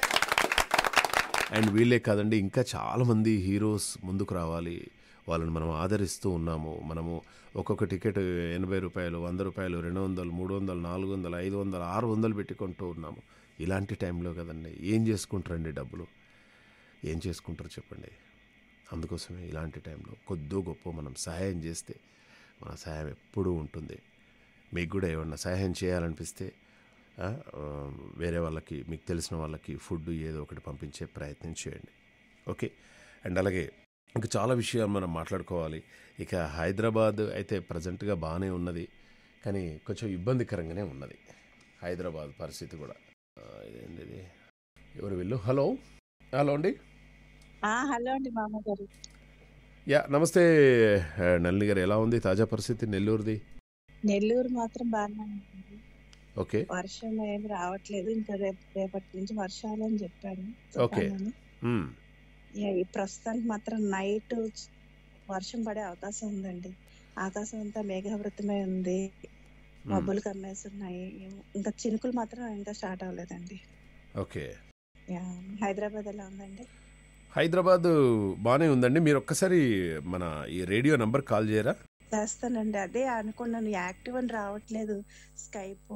అండ్ వీళ్ళే కాదండి ఇంకా చాలామంది హీరోస్ ముందుకు రావాలి వాళ్ళని మనం ఆదరిస్తూ ఉన్నాము మనము ఒక్కొక్క టికెట్ ఎనభై రూపాయలు వంద రూపాయలు రెండు వందలు మూడు వందలు నాలుగు వందలు ఐదు వందలు ఆరు వందలు పెట్టుకుంటూ ఉన్నాము ఇలాంటి టైంలో కదండి ఏం చేసుకుంటారండి డబ్బులు ఏం చేసుకుంటారు చెప్పండి అందుకోసమే ఇలాంటి టైంలో కొద్దో గొప్ప మనం సహాయం చేస్తే మన సహాయం ఎప్పుడూ ఉంటుంది మీకు కూడా ఏమన్నా సహాయం చేయాలనిపిస్తే ఆ, ఆ, వేరే వాళ్ళకి మీకు తెలిసిన వాళ్ళకి ఫుడ్ ఏదో ఒకటి పంపించే ప్రయత్నం చేయండి ఓకే అండ్ అలాగే ఇంకా చాలా విషయాలు మనం మాట్లాడుకోవాలి ఇక హైదరాబాద్ అయితే ప్రజెంట్గా బాగానే ఉన్నది కానీ కొంచెం ఇబ్బందికరంగానే ఉన్నది హైదరాబాద్ పరిస్థితి కూడా ఆ, ఇదేంటి ఇది? ఎవరు వీళ్ళు హలో హలో అండి ఆ, హలో అండి మామగారు యా నమస్తే ఆ, నళిని గారు ఎలా ఉంది తాజా పరిస్థితి నెల్లూరుది నెల్లూరు మాత్రం బాగానే ఉంటుంది ఓకే వర్షం ఏం రావట్లేదు ఇంకా రేపు రేపటి నుంచి వర్షాలు అని చెప్పాడు Okay. తుఫాను అని. మ్మ్. ఇక ఈ ప్రస్తుతానికి మాత్రం నైట్ వర్షం పడే అవకాశం ఉందండి ఆకాశం అంతా మేఘావృతమై ఉంది మ్మ్. మబ్బులు కమ్మేస్తున్నాయి ఇంకా చినుకులు మాత్రం ఇంకా స్టార్ట్ అవ్వలేదండి ఓకే యా, హైదరాబాద్ ఎలా ఉందండి హైదరాబాద్ బాగానే ఉందండి మీరు ఒక్కసారి మన ఈ రేడియో నంబర్ కాల్ చేయరా అదే అనుకున్నాను యాక్టివ్ అని రావట్లేదు స్కైప్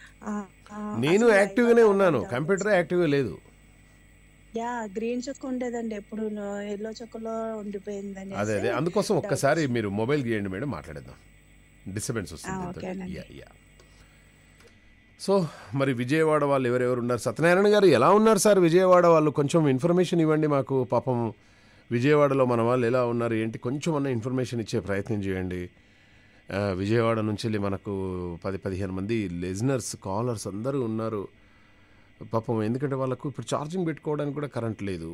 నేను యాక్టివ్గానే ఉన్నాను కంప్యూటర్ యాక్టివ్గా లేదు యా గ్రీన్ చుక్క ఉండేదండి ఎప్పుడు ఎల్లో చుక్కలో ఉండిపోయిందని అదే అదే అందుకోసం ఒక్కసారి మీరు మొబైల్ గీయండి మేడం మాట్లాడేద్దాం డిస్టర్బెన్స్ ఆ, వస్తుంది ఓకేనండి. యా యా సో మరి విజయవాడ వాళ్ళు ఎవరెవరు ఉన్నారు సత్యనారాయణ గారు ఎలా ఉన్నారు సార్ విజయవాడ వాళ్ళు కొంచెం ఇన్ఫర్మేషన్ ఇవ్వండి మాకు పాపం విజయవాడలో మన వాళ్ళు ఎలా ఉన్నారు ఏంటి కొంచెం అన్న ఇన్ఫర్మేషన్ ఇచ్చే ప్రయత్నం చేయండి ఆ, విజయవాడ నుంచి వెళ్ళి మనకు పది పదిహేను మంది లిజనర్స్ కాలర్స్ అందరూ ఉన్నారు పాపం ఎందుకంటే వాళ్ళకు ఇప్పుడు ఛార్జింగ్ పెట్టుకోవడానికి కూడా కరెంట్ లేదు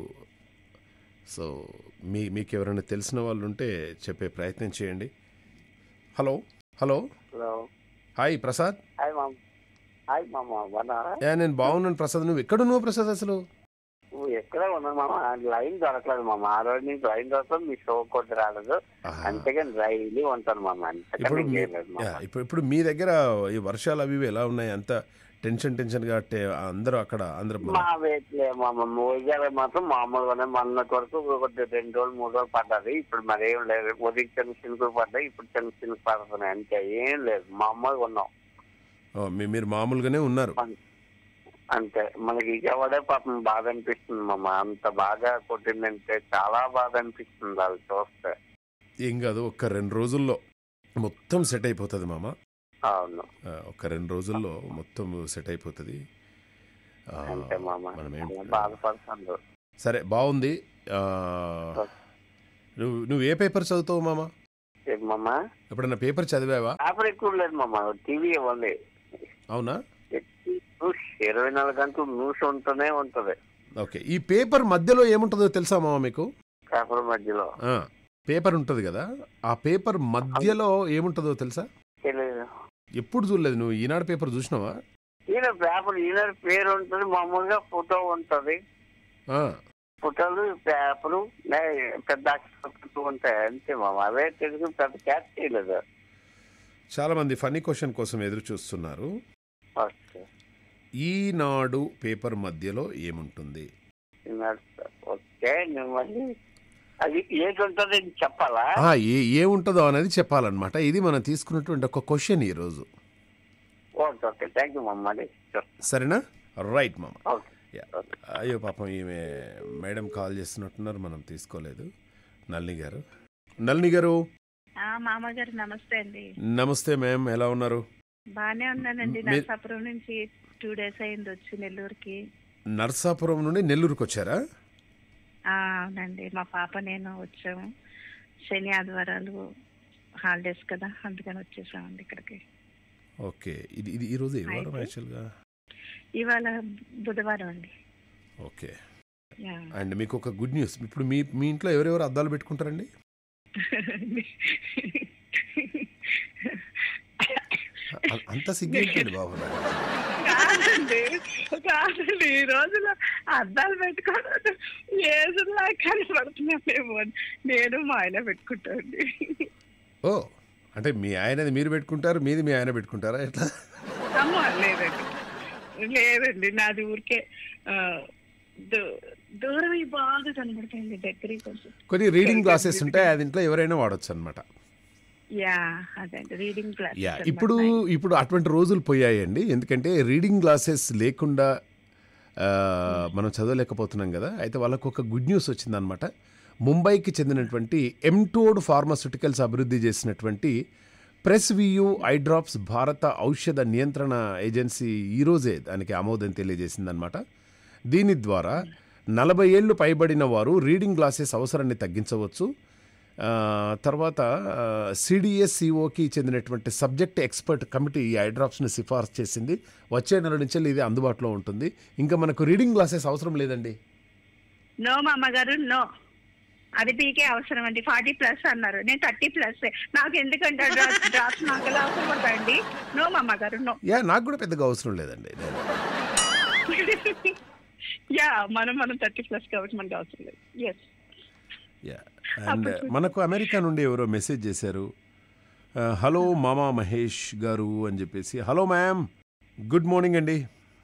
సో మీ మీకు ఎవరైనా తెలిసిన వాళ్ళు ఉంటే చెప్పే ప్రయత్నం చేయండి hello hello hello hi Prasad hi ma'am hi మామ బాగున్నారా ఏ నేను బాగున్నాను ప్రసాద్ నువ్వు ఎక్కడ నువ్వు ప్రసాద్ అసలు నువ్వు ఎక్కడ ఉన్నావు మామ లైన్ దొరకలేదు మామ ఆ రోజు నుంచి లైన్ దొరకదు మీ షో కొట్టి రాలేదు ఆహా. అంతేగాని రైలు ఉంటాను మామ ఇప్పుడు అంతకన్నా మీ- ఇంకేం లేదు మామ యా, ఇప్పుడు ఇప్పుడు మీ దగ్గర ఈ వర్షాలు అవి ఇవి ఎలా ఉన్నాయి అంత టెన్షన్ టెన్షన్గా అంటే అందరూ అక్కడ అందరూ మన- మా వేట్లే మామ వైజాగ్ మాత్రం మామూలుగానే మొన్నటి వరకు ఒక రెండు రోజులు మూడు రోజులు పడ్డది ఇప్పుడు మరి ఏం లేదు ఉదయం చిన్న చినుకులు పడ్డాయి ఇప్పుడు చిన్న చినుకు పడుతున్నాయి అంతే ఏం లేదు మామూలుగా ఉన్నాం ఓ, మీ- మీరు మామూలుగానే ఉన్నారు అంతే మనకి విజయవాడే పాపం బాధ అనిపిస్తుంది మామ అంత బాగా కొట్టిందంటే చాలా బాధ అనిపిస్తుంది అది చూస్తే ఏం కాదు ఒక్క రెండు రోజుల్లో మొత్తం సెట్ అయిపోతుంది మామ అవును ఆ, ఒక్క రెండు రోజుల్లో మొత్తం సెట్ అయిపోతుంది ఆ, అంతే మామ మనం ఏం చాలా బాధపడుతుంది సరే బాగుంది ఆ, నువ్వు నువ్వు ఏ పేపర్ చదువుతావు మామ ఏంటి మామ ఎప్పుడన్నా పేపర్ చదివావా పేపర్ ఎక్కువ లేదు మామ టీవీ ఇవ్వండి అవునా న్యూస్ ఇరవై నాలుగు గంటలు న్యూస్ ఉంటూనే ఉంటది ఓకే ఈ పేపర్ మధ్యలో ఏముంటుందో తెలుసా మామ మీకు పేపర్ మధ్యలో ఆ, పేపర్ ఉంటుంది కదా ఆ పేపర్ మధ్యలో ఏముంటుందో తెలుసా తెలియదు ఎప్పుడు చూడలేదు నువ్వు ఈనాడు పేపర్ చూసినావా ఈయన పేపర్ ఈయన పేరు ఉంటుంది మామూలుగా ఫోటో ఉంటది ఆ, ఫోటోలు పేపరు నే- పెద్ద అక్షరాలు ఉంటాయి అంతే మామ అవే తెలుగు పెద్ద క్యాచ్ చేయలేదు చాలామంది ఫనీ క్వశ్చన్ కోసం ఎదురు చూస్తున్నారు ఓకే ఈనాడు పేపర్ మధ్యలో ఏముంటుంది ఈనాడు ఓకే నేను మళ్ళీ అది ఏది ఉంటుంది చెప్పాలా ఆ, ఏ ఏముంటుందో అనేది చెప్పాలన్నమాట ఇది మనం తీసుకున్నటువంటి ఒక క్వశ్చన్ ఈరోజు ఓకే ఓకే థ్యాంక్ యూ మామ మళ్ళీ సరేనా రైట్ మామ ఓకే యా. అయ్యో పాపం ఈమె మేడం కాల్ చేస్తున్నట్టున్నారు మనం తీసుకోలేదు నళిని గారు నళిని గారు ఆ, మామగారు నమస్తే అండి నమస్తే మ్యామ్ ఎలా ఉన్నారు బానే ఉన్నానండి మీ- నరసాపురం నుంచి టూ డేస్ అయింది వచ్చి నెల్లూరుకి నర్సాపురం నుండి నెల్లూరుకి వచ్చారా ఆ, అవునండి మా పాప నేను వచ్చాము శని ఆదివారాలు హాలిడేస్ కదా అందుకని వచ్చేసామండి ఇక్కడికి ఓకే ఇది ఇది ఈరోజు ఏ వారం అయితే? యాక్చువల్గా ఇవాళ బుధవారం అండి ఓకే యా. అండ్ మీకు ఒక గుడ్ న్యూస్ ఇప్పుడు మీ మీ ఇంట్లో ఎవరెవరు అద్దాలు పెట్టుకుంటారండి అ- అంత సిగ్గేంటండి బాబు నాకు. కాదండి కాదండి ఈ రోజులో అద్దాలు పెట్టుకోవడం ఏజులా కనబడుతున్నాం మేము అని. నేను మా ఆయన పెట్టుకుంటాండి ఓ అంటే మీ ఆయనది మీరు పెట్టుకుంటారు మీది మీ ఆయన పెట్టుకుంటారా ఎట్లా అమ్మో లేదండి లేదండి నాది ఊరికే ఆ, దూ- దూరం బాగా కనబడుతుంది దగ్గరికి కొంచెం కొన్ని రీడింగ్ గ్లాసెస్ ఉంటాయి అది ఇంట్లో ఎవరైనా వాడచ్చు అనమాట యా అదండి రీడింగ్ క్లాస్ యా ఇప్పుడు ఇప్పుడు అటువంటి రోజులు పోయాయండి ఎందుకంటే రీడింగ్ గ్లాసెస్ లేకుండా ఆ, మనం చదవలేకపోతున్నాం కదా అయితే వాళ్ళకు ఒక గుడ్ న్యూస్ వచ్చిందనమాట ముంబైకి చెందినటువంటి ఎంటోడ్ ఫార్మాస్యూటికల్స్ అభివృద్ధి చేసినటువంటి ప్రెస్ వియూ ఐ డ్రాప్స్ భారత ఔషధ నియంత్రణ ఏజెన్సీ ఈరోజే దానికి ఆమోదం తెలియజేసిందనమాట దీని ద్వారా నలభై ఏళ్ళు పైబడిన వారు రీడింగ్ గ్లాసెస్ అవసరాన్ని తగ్గించవచ్చు ఆ, తర్వాత సిడిఎస్సిఓకి చెందినటువంటి సబ్జెక్ట్ ఎక్స్పర్ట్ కమిటీ ఈ ఐడ్రాప్స్ని సిఫార్సు చేసింది వచ్చే నెల నుంచి ఇది అందుబాటులో ఉంటుంది ఇంకా మనకు రీడింగ్ గ్లాసెస్ అవసరం లేదండి నో మా అమ్మగారు నో అది పీకే అవసరం అండి ఫార్టీ ప్లస్ అన్నారు నేను థర్టీ ప్లస్ నాకు ఎందుకంటే డ్రాప్స్ నాకు ఎలా అవసరం పడతాయండి నో మా అమ్మగారు నో యా నాకు కూడా పెద్దగా అవసరం లేదండి నేను యా మనం మనం థర్టీ ప్లస్ కాబట్టి మనకు అవసరం లేదు ఎస్ యా అండ్ మనకు అమెరికా నుండి ఎవరో మెసేజ్ చేశారు ఆ, హలో మామా మహేష్ గారు అని చెప్పేసి హలో మ్యామ్ గుడ్ మార్నింగ్ అండి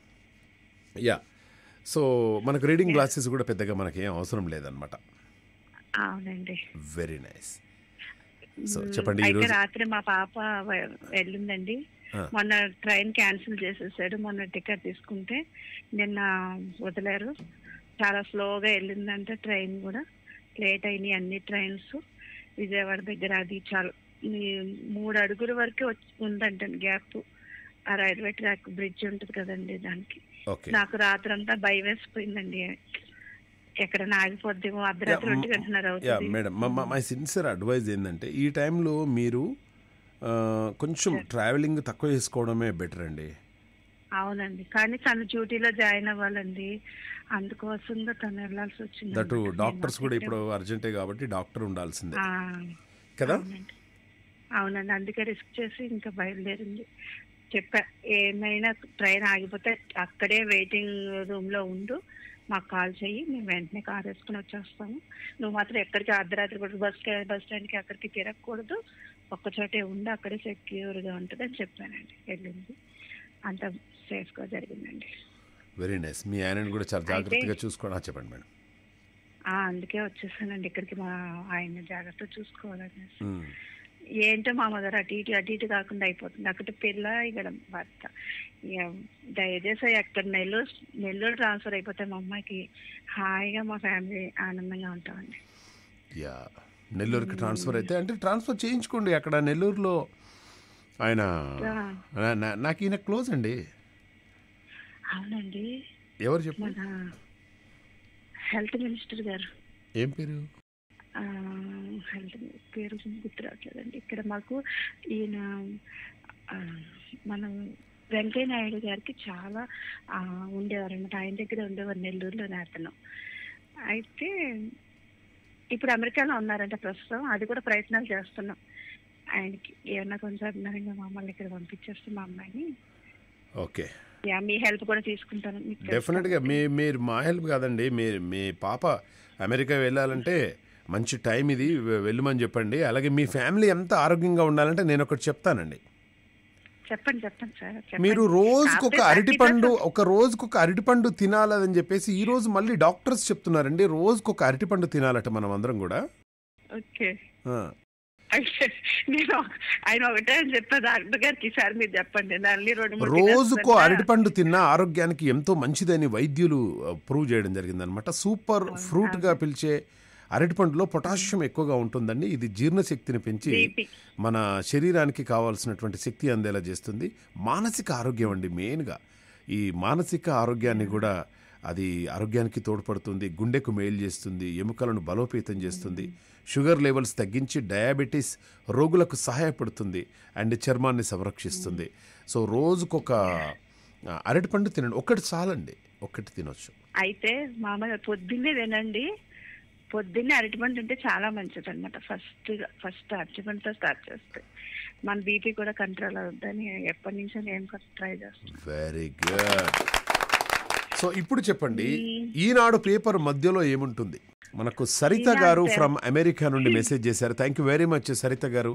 యా సో మనకు రీడింగ్ గ్లాసెస్ కూడా పెద్దగా మనకి ఏం అవసరం లేదనమాట అవునండి వెరీ నైస్ సో చెప్పండి అయితే ఈరోజు రాత్రి మా పాప వె- వెళ్ళిందండి ఆ. మొన్న ట్రైన్ క్యాన్సిల్ చేసేసాడు మొన్న టికెట్ తీసుకుంటే నిన్న వదిలేరు చాలా స్లోగా వెళ్ళిందంటే ట్రైన్ కూడా లేట్ అయినాయి అన్ని ట్రైన్స్ విజయవాడ దగ్గర అది చాలా ఈ మూడు అడుగుల వరకు వచ్చి ఉందంట గ్యాప్ ఆ రైల్వే ట్రాక్ బ్రిడ్జ్ ఉంటుంది కదండి దానికి ఓకే నాకు రాత్రి అంతా భయం వేసిపోయిందండి ఎక్కడ ఆగిపోద్దేమో అర్ధరాత్రి Yeah, ఒంటి గంటన్నర యా అవుతుంది మేడం మై సిన్సియర్ అడ్వైజ్ ఏంటంటే ఈ టైంలో మీరు ఆ, కొంచెం ట్రావెలింగ్ తక్కువ చేసుకోవడమే బెటర్ అండి అవునండి కానీ తను డ్యూటీలో జాయిన్ అవ్వాలండి అందుకోసంగా తను వెళ్ళాల్సి వచ్చింది దట్ అన్నమాట. డాక్టర్స్ నేను కూడా అక్కడే- ఇప్పుడు అర్జెంటే కాబట్టి డాక్టర్ ఉండాల్సిందే ఆ, కదా అవునండి అవునండి అందుకే రిస్క్ చేసి ఇంకా బయలుదేరింది చెప్పా ఏమైనా ట్రైన్ ఆగిపోతే అక్కడే వెయిటింగ్ రూమ్ లో ఉండు మాకు కాల్ చెయ్యి మేము వెంటనే కార్ వేసుకుని వచ్చేస్తాము నువ్వు మాత్రం ఎక్కడికి అర్ధరాత్రి కూడా బస్ బస్ స్టాండ్కి అక్కడికి తిరగకూడదు ఒక్కచోటే ఉండి అక్కడే సెక్యూర్గా ఉంటుంది అని చెప్పానండి వెళ్ళింది అంత సేఫ్గా జరిగిందండి వెరీ నైస్ మీ ఆయనని కూడా చాలా అయితే- జాగ్రత్తగా చూసుకోండి ఆ, చెప్పండి మేడం ఆ, అందుకే వచ్చేసానండి ఇక్కడికి మా ఆయన జాగ్రత్త చూసుకోవాలని మ్మ్. ఏంటో మా మదర్ అటు ఇటు అటు ఇటు కాకుండా అయిపోతుంది అక్కడ పిల్ల ఇక్కడ భర్త ఇక దయచేసి అక్కడ నెల్లూరు నెల్లూరు ట్రాన్స్ఫర్ అయిపోతే మా అమ్మాయికి హాయిగా మా ఫ్యామిలీ ఆనందంగా ఉంటామండి యా నెల్లూరుకి ట్రాన్స్ఫర్ అయితే అంటే ట్రాన్స్ఫర్ చేయించుకోండి అక్కడ నెల్లూరులో ఆయన ఆ, నా- నా- నాకు ఈయన క్లోజ్ అండి అవునండి ఎవరు చెప్పు మన హెల్త్ మినిస్టర్ గారు ఏం పేరు ఆ, హెల్త్ పేరు గుర్తు రావట్లేదండి ఇక్కడ మాకు ఈయన ఆ, మనం వెంకయ్య నాయుడు గారికి చాలా ఆ, ఉండేవారు అనమాట ఆయన దగ్గర ఉండేవారు నెల్లూరులోనే అతను అయితే ఇప్పుడు అమెరికాలో ఉన్నారంట ప్రస్తుతం అది కూడా ప్రయత్నాలు చేస్తున్నాం ఆయనకి ఏమన్నా కొంచెం అభిమానంగా మమ్మల్ని ఇక్కడ పంపించేస్తే మా అమ్మాయిని ఓకే యా, మీ హెల్ప్ కూడా తీసుకుంటాను మీకు తెలుసు డెఫినెట్గా మీ మీరు మా హెల్ప్ కాదండి మీ మీ పాప అమెరికా వెళ్ళాలంటే మంచి టైం ఇది వె- వెళ్ళమని చెప్పండి అలాగే మీ ఫ్యామిలీ ఎంత ఆరోగ్యంగా ఉండాలంటే నేను ఒకటి చెప్తానండి చెప్పండి చెప్పండి సార్ చెప్పండి. మీరు రోజుకొక కాకపోతే అరటిపండు 30% ఒక రోజుకొక అరటిపండు తినాలని చెప్పేసి ఈ రోజు మళ్ళీ డాక్టర్స్ చెప్తున్నారండి రోజుకొక అరటిపండు తినాలట మనం అందరం కూడా ఓకే ఆ, అయితే నేను ఆయన ఒకటే అని చెప్పా డాక్టర్ గారికి ఈసారి మీరు చెప్పండి దాన్ని రెండు మూడు రోజుకో తినేస్తుంటా. అరటిపండు తిన్నా ఆరోగ్యానికి ఎంతో మంచిదని వైద్యులు ప్రూవ్ చేయడం జరిగిందనమాట సూపర్ ఫ్రూట్గా పిలిచే అరటిపండులో పొటాషియం ఎక్కువగా ఉంటుందండి ఇది జీర్ణశక్తిని పెంచి BP. మన శరీరానికి కావాల్సినటువంటి శక్తి అందేలా చేస్తుంది మానసిక ఆరోగ్యం అండి మెయిన్గా ఈ మానసిక ఆరోగ్యాన్ని కూడా అది ఆరోగ్యానికి తోడ్పడుతుంది గుండెకు మేలు చేస్తుంది ఎముకలను బలోపేతం చేస్తుంది షుగర్ లెవెల్స్ తగ్గించి డయాబెటీస్ రోగులకు సహాయపడుతుంది అండ్ చర్మాన్ని సంరక్షిస్తుంది సో రోజుకొక ఆ, అరటిపండు తినండి ఒకటి చాలండి ఒక్కటి తినొచ్చు అయితే మామయ్య పొద్దున్నే తినండి పొద్దున్నే అరటిపండు తింటే చాలా మంచిది అనమాట ఫస్ట్ ఫస్ట్ అరటిపండుతో స్టార్ట్ చేస్తే మన బీపీ కూడా కంట్రోల్ అవుద్దని ఎప్పటి నుంచో నేను కూడా ట్రై చేస్తాను వెరీ గుడ్ సో ఇప్పుడు చెప్పండి ఈనాడు పేపర్ మధ్యలో ఏముంటుంది మనకు Saritha Eenadu garu paper. From America నుండి మెసేజ్ చేశారు thank you very much Saritha garu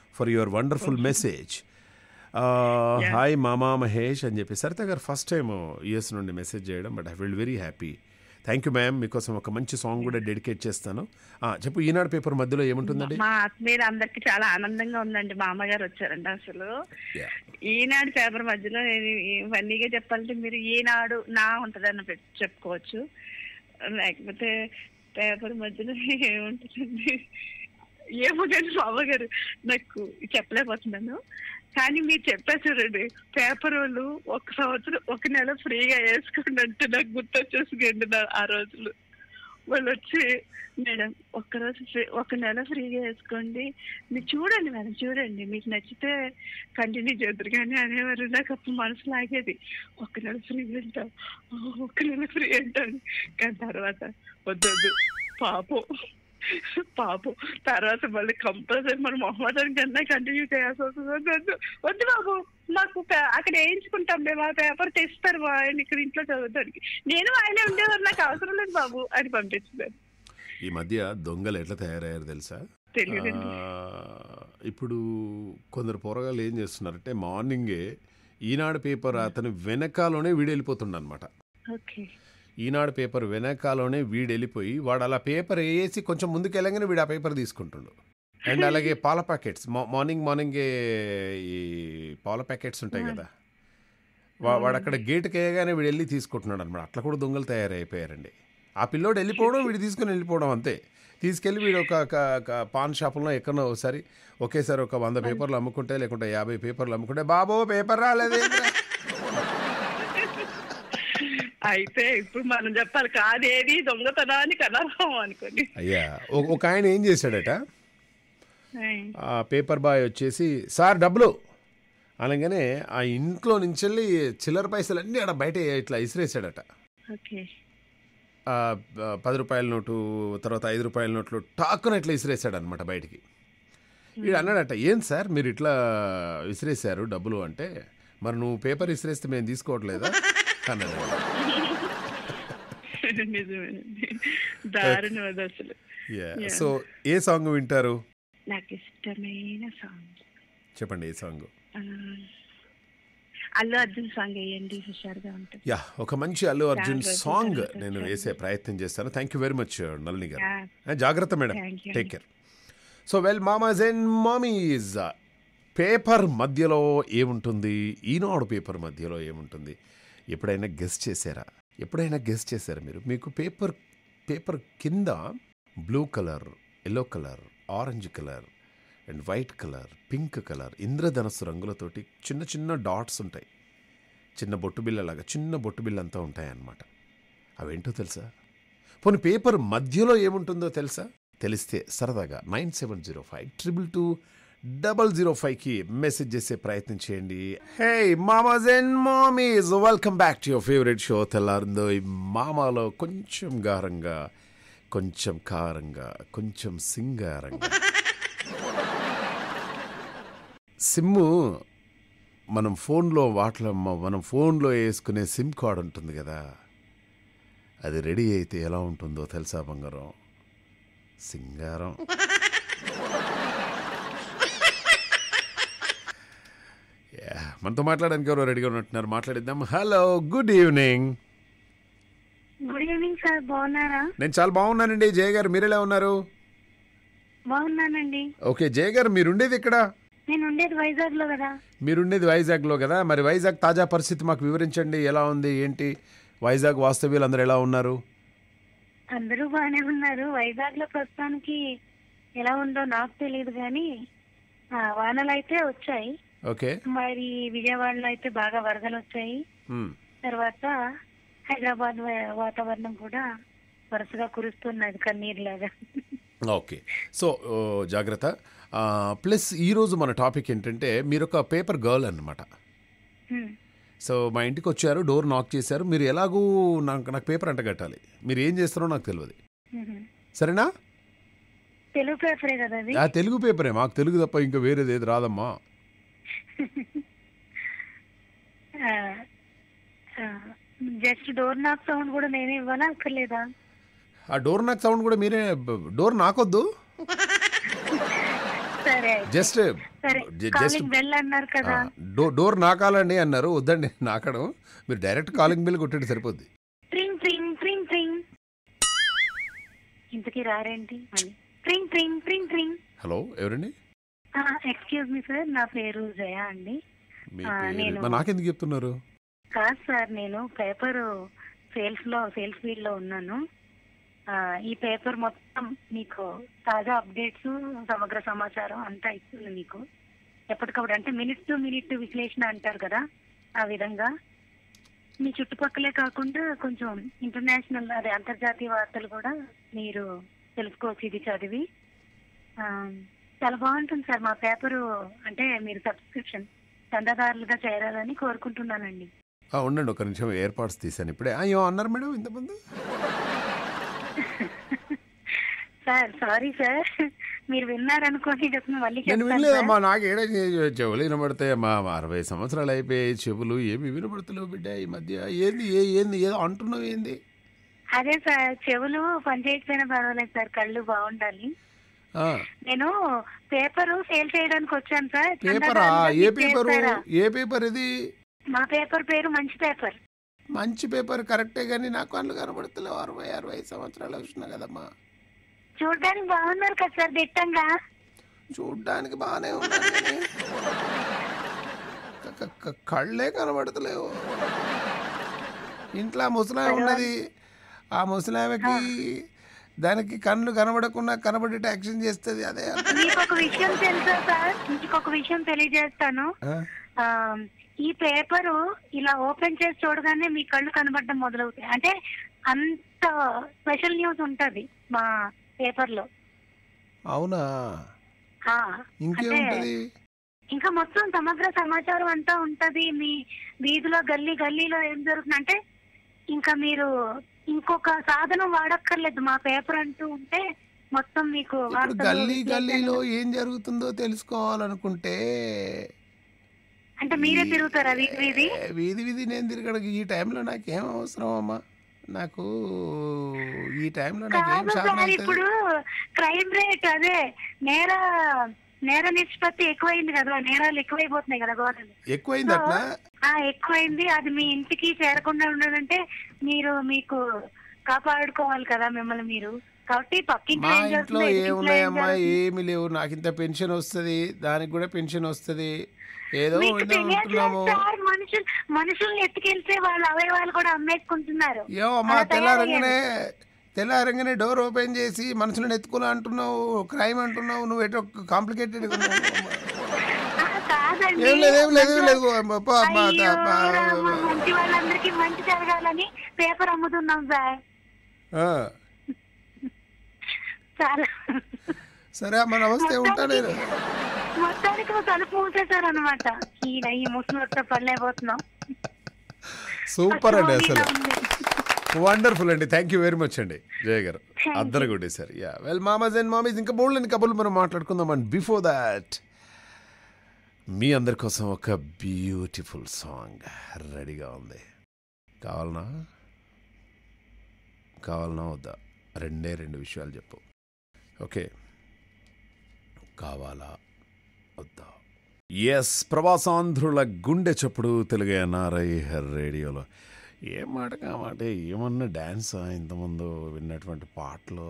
for your wonderful message hi మామా మహేష్ అని చెప్పి Saritha garu first time US నుండి మెసేజ్ చేయడం but I feel very happy thank you ma'am మీకోసం ఒక మంచి సాంగ్ కూడా డెడికేట్ చేస్తాను ఆ, చెప్పు ఈనాడు పేపర్ మధ్యలో ఏముంటుందండి మా ఆత్మీయులు అందరికి చాలా ఆనందంగా ఉందండి మా అమ్మగారు వచ్చారండి అసలు Yeah. ఈనాడు పేపర్ మధ్యలో నేను ఈ- ఫన్నీగా చెప్పాలంటే మీరు ఈనాడు నా ఉంటదని పెట్- చెప్పుకోవచ్చు లేకపోతే పేపర్ మధ్యలో ఏముంటుందండి ఏమో కానీ మా అమ్మగారు నాకు చెప్పలేకపోతున్నాను కానీ మీరు చెప్పారు చూడండి పేపర్ వాళ్ళు ఒక సంవత్సరం ఒక నెల ఫ్రీగా వేసుకోండి అంటే నాకు గుర్తొచ్చేసిందండి నా- ఆ రోజులు వాళ్ళు వచ్చి మేడం ఒక్కరోజు ఫ్రీ ఒక నెల ఫ్రీగా వేసుకోండి మీరు చూడండి మేడం చూడండి మీకు నచ్చితే కంటిన్యూ చేద్దరు కానీ అనేవారు నాకు అప్పుడు మనసు లాగేది ఒక నెల ఫ్రీ అంటాం ఒక నెల ఫ్రీ అంటాను కానీ తర్వాత వద్దొద్దు పాపం పాపం తర్వాత మళ్ళీ కంపల్సరీ మనం మొహమ్మదం కన్నా కంటిన్యూ చేయాల్సి వస్తుంది వద్దు వద్దు వద్దు బాబు మాకు పే- అక్కడ వేయించుకుంటాం మేము ఆ పేపర్ తెస్తారు మా ఆయన ఇక్కడ ఇంట్లో చదువుతానికి నేను ఆయనే ఉండేవారు నాకు అవసరం లేదు బాబు అని పంపించారు ఈ మధ్య దొంగలు ఎట్లా తయారయ్యారు తెలుసా తెలియదండి ఆ, ఇప్పుడు కొందరు పోరగాళ్ళు ఏం చేస్తున్నారంటే మార్నింగే ఈనాడు పేపర్ అతను వెనకాలోనే వీడు వెళ్ళిపోతుండ అనమాట ఓకే ఈనాడు పేపర్ వెనకాలోనే వీడు వెళ్ళిపోయి వాడు అలా పేపర్ వేసి కొంచెం ముందుకు వెళ్ళగానే వీడు ఆ పేపర్ తీసుకుంటుండు అండ్ అలాగే పాల ప్యాకెట్స్ మార్నింగ్ మార్నింగే ఈ పాల ప్యాకెట్స్ ఉంటాయి కదా వా- వాడు అక్కడ గేట్కి వేయగానే వీడు వెళ్ళి తీసుకుంటున్నాడు అనమాట అట్లా కూడా దొంగలు తయారైపోయారండి ఆ పిల్లోడు వెళ్ళిపోవడం వీడు తీసుకుని వెళ్ళిపోవడం అంతే తీసుకెళ్ళి వీడు ఒక ఒక- ఒక పాన్ షాపులో ఎక్కడో ఒకసారి ఒకేసారి ఒక వంద పేపర్లు అమ్ముకుంటే లేకుంటే యాభై పేపర్లు అమ్ముకుంటే బాబో పేపర్ రాలేదేంట్రా అయితే ఇప్పుడు మనం చెప్పాలి కాదేది దొంగతనానికి అనర్హం అనుకోండి అయ్యా ఒక- ఒక ఆయన ఏం చేశాడట ఆ పేపర్ బాయ్ వచ్చేసి సార్ డబ్బులు అనగానే ఆ ఇంట్లో నుంచి వెళ్ళి చిల్లర పైసలు అన్నీ ఆడ బయట ఇట్లా ఇసిరేసాడట ఓకే ఆ, ఆ, పది రూపాయల నోటు తర్వాత ఐదు రూపాయల నోట్లు టాక్కున ఇట్లా ఇసిరేసాడు అనమాట బయటికి వీడు అన్నాడట ఏం సార్ మీరు ఇట్లా విసిరేశారు డబ్బులు అంటే మరి నువ్వు పేపర్ విసిరేస్తే మేము తీసుకోవట్లేదా అన్నాడు నిజమేనండి దారుణం అది అసలు Yeah. Yeah. సో ఏ సాంగ్ వింటారు నాకు ఇష్టమైన సాంగ్ చెప్పండి ఏ సాంగ్ అల్లు అర్జున్ సాంగ్ వేయండి హుషారుగా ఉంటుంది యా ఒక మంచి అల్లు అర్జున్ రోజుల సాంగ్ తర్వాత నేను వచ్చాను. వేసే ప్రయత్నం చేస్తాను thank you very much Nalini garu Yeah. ఆ, జాగ్రత్త madam Thank you. Take care so well మామాజ్ అండ్ మామీస్ పేపర్ మధ్యలో ఏముంటుంది ఈనాడు పేపర్ మధ్యలో ఏముంటుంది ఎప్పుడైనా గెస్ట్ చేశారా ఎప్పుడైనా గెస్ట్ చేశారా మీరు మీకు పేపర్ పేపర్ కింద blue colour yellow colour orange colour and white colour pink colour ఇంద్రధనస్సు రంగులతోటి చిన్న చిన్న డాట్స్ ఉంటాయి చిన్న బొట్టు బిళ్ళలాగా చిన్న బొట్టు బిళ్ళ అంతా ఉంటాయన్నమాట అవేంటో తెలుసా పోనీ పేపర్ మధ్యలో ఏముంటుందో తెలుసా తెలిస్తే సరదాగా nine seven zero five triple two double zero ఫైవ్కి మెసేజ్ చేసే ప్రయత్నం చేయండి హే మామాజ్ అండ్ మామీస్ welcome back to your favourite show తెల్లారిందో ఈ మామాలో కొంచెం గారంగా కొంచెం కారంగా కొంచెం సింగారంగా సిమ్ము మనం ఫోన్లో వాటిలో మనం ఫోన్లో వేసుకునే సిమ్ కార్డ్ ఉంటుంది కదా అది రెడీ అయితే ఎలా ఉంటుందో తెలుసా బంగారం సింగారం Yeah, మనతో మాట్లాడడానికి ఎవరో రెడీగా ఉన్నట్టున్నారు మాట్లాడిద్దాం hello good evening good evening sir బాగున్నారా నేను చాలా బాగున్నానండి జయ గారు మీరు ఎలా ఉన్నారు బాగున్నానండి ఓకే జయ గారు మీరు ఉండేది ఇక్కడ నేను ఉండేది వైజాగ్ లో కదా మీరుండేది వైజాగ్లో కదా మరి వైజాగ్ తాజా పరిస్థితి మాకు వివరించండి ఎలా ఉంది ఏంటి వైజాగ్ వాస్తవ్యులు అందరూ ఎలా ఉన్నారు అందరూ బాగానే ఉన్నారు వైజాగ్ లో ప్రస్తుతానికి ఎలా ఉందో నాకు తెలియదు కానీ ఆ, వానలు అయితే వచ్చాయి ఓకే మరి విజయవాడలో అయితే బాగా వరదలు వచ్చాయి మ్మ్. తర్వాత హైదరాబాద్ వా- వాతావరణం కూడా వరుసగా కురుస్తున్నది కన్నీరులాగా ఓకే సో ఓ, జాగ్రత్త ఆ, ప్లస్ ఈరోజు మన టాపిక్ ఏంటంటే మీరు ఒక పేపర్ గర్ల్ అన్నమాట హ్మ్. సో మా ఇంటికి వచ్చారు డోర్ నాక్ చేశారు మీరు ఎలాగూ నాకు నాకు పేపర్ అంట కట్టాలి మీరు ఏం చేస్తారో నాకు తెలియదు హ్మ్. సరేనా తెలుగు పేపరే కదా అది ఆ తెలుగు పేపరే మాకు తెలుగు తప్ప ఇంకా వేరేది ఏది రాదమ్మా జస్ట్ డోర్ నాక్ సౌండ్ కూడా నేనే ఇవ్వాలా అక్కర్లేదా ఆ డోర్ నాక్ సౌండ్ కూడా మీరే డోర్ నాకొద్దు సరే జస్ట్ సరే జ- కాలింగ్ జస్ట్ బెల్ అన్నారు కదా డో డోర్ నాకాలండి అన్నారు వద్దండి నాకడం మీరు డైరెక్ట్ కాలింగ్ బిల్ కొట్టండి సరిపోద్ది ట్రింగ్ ట్రింగ్ ట్రింగ్ ట్రింగ్ ఇంతకీ రారేంటి మళ్ళీ ట్రింగ్ ట్రింగ్ ట్రింగ్ ట్రింగ్ హలో ఎవరండి ఎక్స్క్యూజ్ మీ సార్ నా పేరు జయ అండి మీ ఆ, పేరు నేను- మరి నాకెందుకు చెప్తున్నారు కాదు సార్ నేను పేపర్ సేల్స్ లో సేల్స్ ఫీల్డ్ లో ఉన్నాను ఆ, ఈ పేపర్ మొత్తం మీకు తాజా అప్డేట్స్ సమగ్ర సమాచారం అంతా ఇస్తుంది మీకు ఎప్పటికప్పుడు అంటే మినిట్ టు మినిట్ విశ్లేషణ అంటారు కదా ఆ విధంగా మీ చుట్టుపక్కలే కాకుండా కొంచెం ఇంటర్నేషనల్ అదే అంతర్జాతీయ వార్తలు కూడా మీరు తెలుసుకోవచ్చు ఇది చదివి ఆ, చాలా బాగుంటుంది సార్ మా పేపరు అంటే మీరు సబ్స్క్రిప్షన్ చందాదారులుగా చేరాలని కోరుకుంటున్నానండి ఆ, ఉండండి ఒక నిమిషం ఏర్పాట్స్ తీశాను ఇప్పుడే అయ్యో అన్నారు మేడం ఇంతమంది సార్ సారీ సార్ మీరు విన్నారనుకోండి చెప్పిన మళ్ళీ నేను చెప్తాను వినలేదమ్మా నాకు ఏడ చెవులు వినబడతాయి అమ్మా అరవై సంవత్సరాలు అయిపోయాయి చెవులు ఏమి వినబడతలేవు బిడ్డ ఈ మధ్య ఏంది ఏ ఏంది ఏదో అంటున్నావు ఏంది సార్. అదే సార్ చెవులు పనిచేయకపోయినా పర్వాలేదు సార్ కళ్ళు బాగుండాలి ఆ, నేను పేపరు సేల్ చేయడానికి వచ్చాను సార్ పేపరా చందాదారులుగా ఏ మీరు పేపరు చేస్తారా? ఏ పేపర్ ఇది మా పేపర్ పేరు మంచి పేపర్ మంచి పేపర్ కరెక్టే కానీ నాకు కళ్ళు కనబడతలేవు అరవై అరవై సంవత్సరాలు వచ్చినా కదమ్మా చూడడానికి బాగున్నారు కదా సార్ దిట్టంగా చూడ్డానికి బాగానే ఉన్నది కానీ క- క- క- కళ్ళే కనబడతలేవు ఇంట్లో ఆ ముసలామె ఉన్నది ఆ ముసలామెకి దానికి కళ్ళు కనబడకుండా కనబడేట యాక్షన్ చేస్తుంది అదే మీకు ఒక విషయం తెలుసా సార్ మీకు ఒక విషయం తెలియజేస్తాను ఆ? ఆ, ఈ పేపరు ఇలా ఓపెన్ చేసి చూడగానే మీ కళ్ళు కనబడడం మొదలవుతాయి అంటే అంత స్పెషల్ న్యూస్ ఉంటది మా పేపర్ లో అవునా ఆ, ఇంకేముంటది ఇంకా మొత్తం సమగ్ర సమాచారం అంతా ఉంటది మీ వీధిలో గల్లీ గల్లీలో ఏం జరుగుతుంది అంటే ఇంకా మీరు ఇంకొక సాధనం వాడక్కర్లేదు మా పేపర్ అంటూ ఉంటే మొత్తం మీకు ఇప్పుడు వార్తలు, గల్లీ విశ్లేషణలు- గల్లీలో ఏం జరుగుతుందో తెలుసుకోవాలనుకుంటే అంటే మీరే తిరుగుతారా వీధి వీధి ఏ, వీధి వీధి నేను తిరగడం ఈ టైంలో నాకేం అవసరం అమ్మా నాకు ఈ టైంలో నాకేం కాదు సాధన సార్ అవుతుంది ఇప్పుడు క్రైమ్ రేట్ అదే నేర నేర నిష్పత్తి ఎక్కువైంది కదా నేరాలు ఎక్కువైపోతున్నాయి కదా గవర్నమెంట్ ఎక్కువైంది అట్లా ఆ ఎక్కువైంది అది మీ ఇంటికి చేరకుండా ఉండాలంటే మీరు మీకు కాపాడుకోవాలి కదా మిమ్మల్ని మీరు కాబట్టి పక్కింట్లో మా ఏం ఇంట్లో జరుగుతుందో, ఎదురింట్లో ఏం ఏమున్నాయమ్మా జరుగుతుందో ఏమి లేవు నాకు ఇంత పెన్షన్ వస్తుంది దానికి కూడా పెన్షన్ వస్తుంది ఏదో మీకు ఉంటే తెలియట్లేదు ఉంటున్నాము సార్ మనుషులు మనుషుల్ని ఎత్తుకెళ్తే వాళ్ళ అవయవాలు కూడా అమ్మేసుకుంటున్నారు ఏమమ్మా అలా తెల్లారంగానే తెల్లారంగానే డోర్ ఓపెన్ చేసి మనుషులను ఎత్తుకుని అంటున్నావు క్రైమ్ అంటున్నావు నువ్వు ఎటో కాంప్లికేటెడ్ ఆ, కాదండి ఏం లేదు ఏం లేదు ఏం లేదు అబ్బా, అబ్బా, అయ్యో, అబ్బా, రామ, మంచి వాళ్ళందరికీ మంచి జరగాలని పేపర్ అమ్ముతున్నాం సార్ ఆ. చాలా సరే అమ్మ నమస్తే ఉంటా నేను మొత్తానికి ఒక తలుపు మూసేశారు అనమాట ఈ ఈ ముసలితో పడలేకపోతున్నాం సూపర్ అండి అసలు ఉంది. వండర్ఫుల్ అండి థ్యాంక్ యూ వెరీ మచ్ అండి జయ గారు Thank అద్దరు కొట్టేశారు యా వెల్ మామాజ్ అండ్ మామీస్ ఇంకా బోల్డ్ కబుర్లు మనం మాట్లాడుకుందాం అండ్ బిఫోర్ దాట్ మీ అందరి కోసం ఒక బ్యూటిఫుల్ సాంగ్ రెడీగా ఉంది కావాలనా కావాలనా వద్దా రెండే రెండు విషయాలు చెప్పు ఓకే కావాలా వద్దా ఎస్ ప్రవాసాంధ్రుల గుండె చప్పుడు తెలుగు ఎన్ఆర్ఐ రేడియోలో ఏం మాట కామాట ఏమన్నా డ్యాన్స్ ఇంతకుముందు విన్నటువంటి పాటలు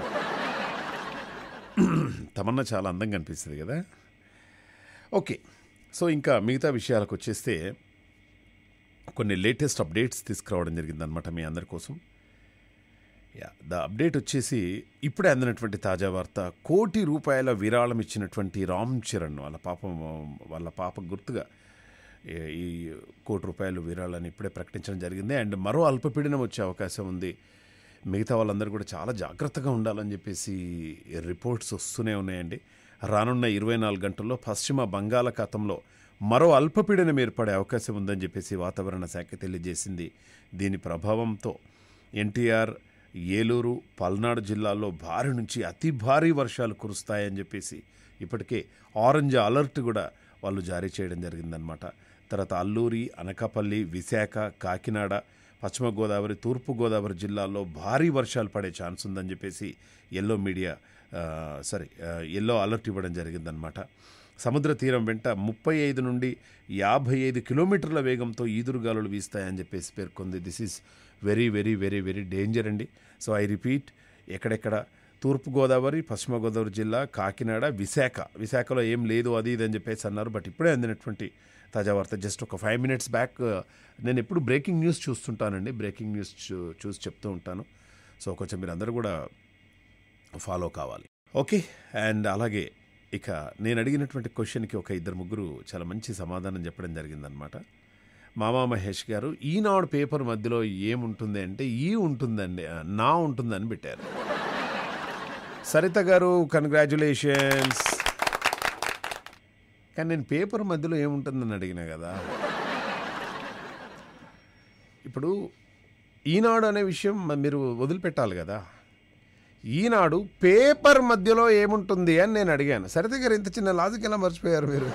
తమన్నా చాలా అందంగా అనిపిస్తుంది కదా ఓకే సో ఇంకా మిగతా విషయాలకు వచ్చేస్తే కొన్ని లేటెస్ట్ అప్డేట్స్ తీసుకురావడం జరిగిందనమాట మీ అందరి కోసం యా ద అప్డేట్ వచ్చేసి ఇప్పుడే అందినటువంటి తాజా వార్త కోటి రూపాయల విరాళం ఇచ్చినటువంటి రామ్ చరణ్ వాళ్ళ పాపం వాళ్ళ పాప గుర్తుగా ఈ- ఈ కోటి రూపాయలు విరాళాన్ని ఇప్పుడే ప్రకటించడం జరిగింది అండ్ మరో అల్పపీడనం వచ్చే అవకాశం ఉంది మిగతా వాళ్ళందరూ కూడా చాలా జాగ్రత్తగా ఉండాలని చెప్పేసి రిపోర్ట్స్ వస్తూనే ఉన్నాయండి రానున్న ఇరవై నాలుగు గంటల్లో పశ్చిమ బంగాళాఖాతంలో మరో అల్పపీడనం ఏర్పడే అవకాశం ఉందని చెప్పేసి వాతావరణ శాఖ తెలియజేసింది దీని ప్రభావంతో ఎన్టీఆర్ ఏలూరు పల్నాడు జిల్లాల్లో భారీ నుంచి అతి భారీ వర్షాలు కురుస్తాయని చెప్పేసి ఇప్పటికే ఆరెంజ్ అలర్ట్ కూడా వాళ్ళు జారీ చేయడం జరిగిందనమాట తర్వాత అల్లూరి అనకాపల్లి విశాఖ కాకినాడ పశ్చిమ గోదావరి తూర్పు గోదావరి జిల్లాల్లో భారీ వర్షాలు పడే ఛాన్స్ ఉందని చెప్పేసి yellow media sorry yellow alert ఇవ్వడం జరిగిందనమాట సముద్ర తీరం వెంట ముప్పై ఐదు నుండి యాభై ఐదు కిలోమీటర్ల వేగంతో ఈదురుగాలులు వీస్తాయని చెప్పేసి పేర్కొంది this is very very very very danger అండి సో ఐ రిపీట్ ఎక్కడెక్కడ తూర్పుగోదావరి పశ్చిమ గోదావరి జిల్లా కాకినాడ విశాఖ విశాఖలో ఏం లేదు అది ఇది అని చెప్పేసి అన్నారు బట్ ఇప్పుడే అందినటువంటి తాజా వార్త జస్ట్ ఒక ఫైవ్ మినిట్స్ బ్యాక్ నేను ఎప్పుడు బ్రేకింగ్ న్యూస్ చూస్తుంటానండి బ్రేకింగ్ న్యూస్ చూ- చూసి చెప్తూ ఉంటాను సో కొంచెం మీరు అందరూ కూడా ఫాలో కావాలి ఓకే అండ్ అలాగే ఇక నేను అడిగినటువంటి క్వశ్చన్కి ఒక ఇద్దరు ముగ్గురు చాలా మంచి సమాధానం చెప్పడం జరిగిందనమాట మామా మహేష్ గారు ఈనాడు పేపర్ మధ్యలో ఏముంటుంది అంటే ఈ ఉంటుందండి ఆ, నా ఉంటుందని పెట్టారు సరిత గారు కంగ్రాచులేషన్స్ కానీ నేను పేపర్ మధ్యలో ఏముంటుందని అడిగినా కదా ఇప్పుడు ఈనాడు అనే విషయం మ- మీరు వదిలిపెట్టాలి కదా ఈనాడు పేపర్ మధ్యలో ఏముంటుంది అని నేను అడిగాను సరిత గారు ఇంత చిన్న లాజిక్ ఎలా మర్చిపోయారు మీరు